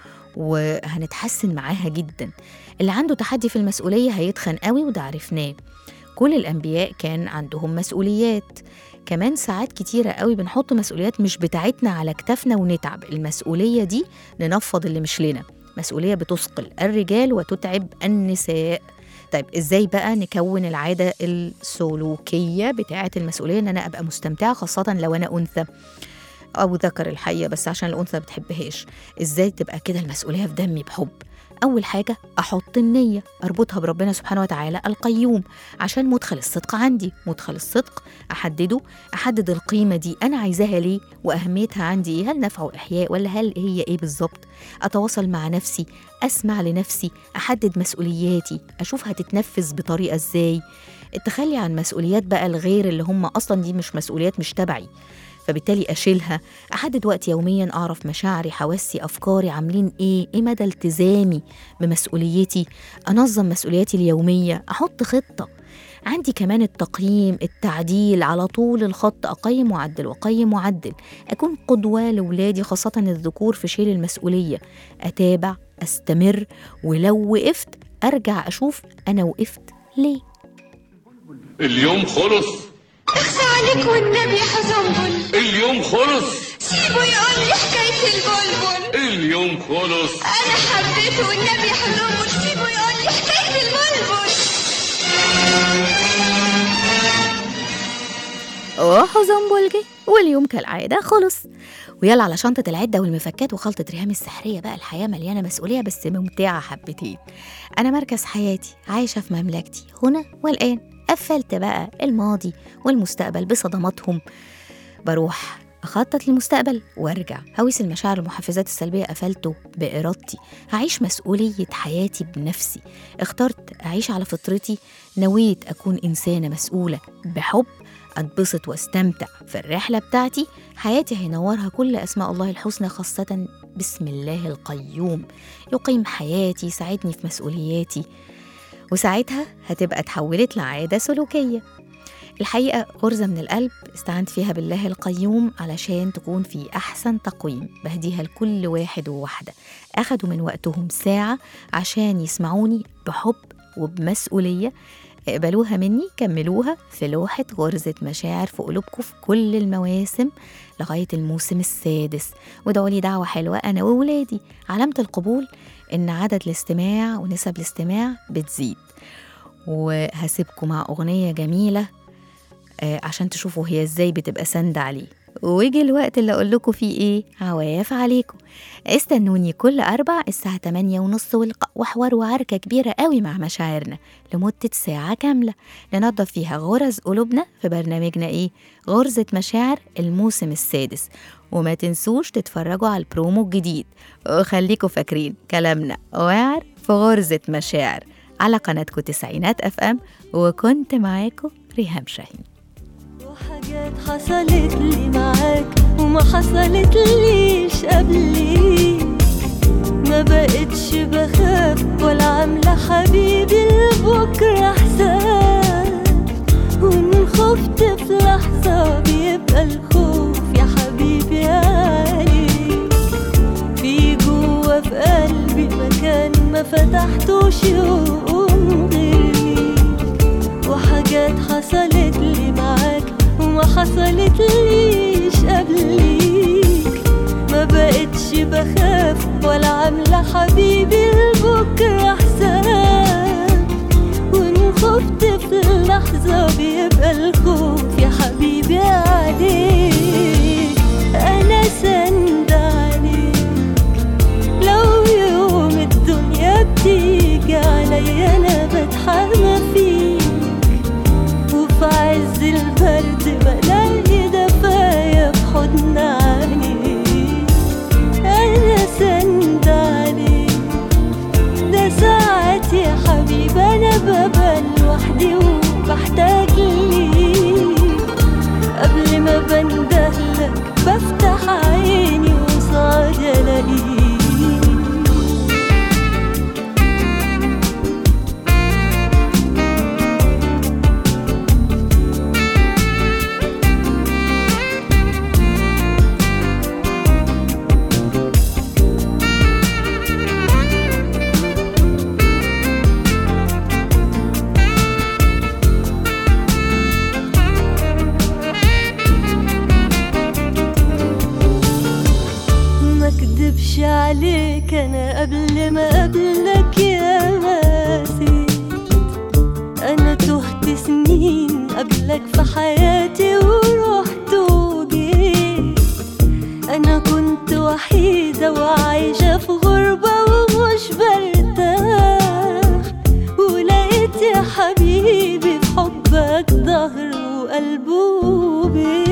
وهنتحسن معاها جدا اللي عنده تحدي في المسؤولية هيتخن قوي وده عرفناه كل الأنبياء كان عندهم مسؤوليات كمان ساعات كتيرة قوي بنحط مسؤوليات مش بتاعتنا على كتافنا ونتعب المسؤولية دي ننفض اللي مش لنا مسؤولية بتثقل الرجال وتتعب النساء طيب ازاي بقى نكون العادة السلوكية بتاعة المسؤولية ان انا ابقى مستمتعة خاصة لو انا انثى او ذكر الحقيقة بس عشان الانثى ما بتحبهاش ازاي تبقى كده المسؤولية في دمي بحب أول حاجة أحط النية أربطها بربنا سبحانه وتعالى القيوم عشان مدخل الصدق عندي مدخل الصدق أحدده أحدد القيمة دي أنا عايزاها ليه وأهميتها عندي إيه هل نفع إحياء ولا هل هي إيه بالظبط أتواصل مع نفسي أسمع لنفسي أحدد مسؤولياتي أشوف هتتنفذ بطريقة إزاي التخلي عن مسؤوليات بقى الغير اللي هم أصلا دي مش مسؤوليات مش تبعي فبالتالي أشيلها أحدد وقت يوميا أعرف مشاعري حواسي أفكاري عاملين إيه إيه مدى التزامي بمسؤوليتي أنظم مسؤولياتي اليومية أحط خطة عندي كمان التقييم التعديل على طول الخط أقيم وأعدل وأقيم وأعدل أكون قدوة لولادي خاصة الذكور في شيل المسؤولية أتابع أستمر ولو وقفت أرجع أشوف أنا وقفت ليه اليوم خلص اخفى عليك والنبي حزنبل اليوم خلص سيبه يقول لي حكاية البلبل اليوم خلص أنا حبيته والنبي حزنبل سيبه يقول لي حكاية البلبل وحزنبل جه واليوم كالعادة خلص ويلا على شنطة العدة والمفكات وخلطة ريهام السحرية بقى الحياة مليانة مسؤولية بس ممتعة حبتين أنا مركز حياتي عايشة في مملكتي هنا والآن قفلت بقى الماضي والمستقبل بصدماتهم بروح أخطط للمستقبل وأرجع هويس المشاعر المحفزات السلبية قفلته بإرادتي هعيش مسؤولية حياتي بنفسي اخترت أعيش على فطرتي نويت أكون إنسانة مسؤولة بحب أتبسط واستمتع في الرحلة بتاعتي حياتي هينورها كل أسماء الله الحسنى خاصة بسم الله القيوم يقيم حياتي يساعدني في مسؤولياتي وساعتها هتبقى اتحولت لعادة سلوكية الحقيقة غرزة من القلب استعنت فيها بالله القيوم علشان تكون في أحسن تقويم بهديها لكل واحد وواحدة أخدوا من وقتهم ساعة عشان يسمعوني بحب وبمسؤولية اقبلوها مني كملوها في لوحة غرزة مشاعر في قلوبكم في كل المواسم لغاية الموسم السادس وادعوا لي دعوة حلوة أنا وولادي علامة القبول إن عدد الاستماع ونسب الاستماع بتزيد وهسيبكم مع أغنية جميلة آه، عشان تشوفوا هي ازاي بتبقى سند عليه وجي الوقت اللي أقول لكم فيه إيه عواف عليكم استنوني كل أربع الساعة 8 ونص والق- وحوار وعركة كبيرة قوي مع مشاعرنا لمدة ساعة كاملة ننظف فيها غرز قلوبنا في برنامجنا إيه غرزة مشاعر الموسم السادس وما تنسوش تتفرجوا على البرومو الجديد وخليكوا فاكرين كلامنا واعر في غرزة مشاعر على قناتكم تسعينات اف ام وكنت معاكم ريهام شاهين وحاجات حصلت لي معاك وما حصلت ليش قبلي ما بقتش بخاف ولا عاملة حبيبي لبكرة حساب وإن خفت في لحظة بيبقى الخوف يا حبيبي عليك في جوا في قلبي مكان ما فتحتوش يوم غير ليك وحاجات حصلت لي معاك وما حصلت ليش قبليك ما بقتش بخاف ولا عاملة حبيبي لبكرة حساب وإن خفت في اللحظة بيبقى الخوف يا حبيبي عليك أنا سند عليك لو يوم الدنيا بتيجي عليا أنا بتحمى فيك وفي عز البرد بلاقي دفايا في حضن عينيك أنا سند عليك ده ساعات يا حبيبي أنا ببقى لوحدي وبحتاج ليك قبل ما بندهلك بفتح عيني وصعد ألاقيك ما اكدبش عليك انا قبل ما اقابلك يا نسيت انا تهت سنين قبلك في حياتي ورحت وجيت انا كنت وحيدة وعايشة في غربة ومش برتاح ولقيت يا حبيبي في حبك ظهر وقلب وبيت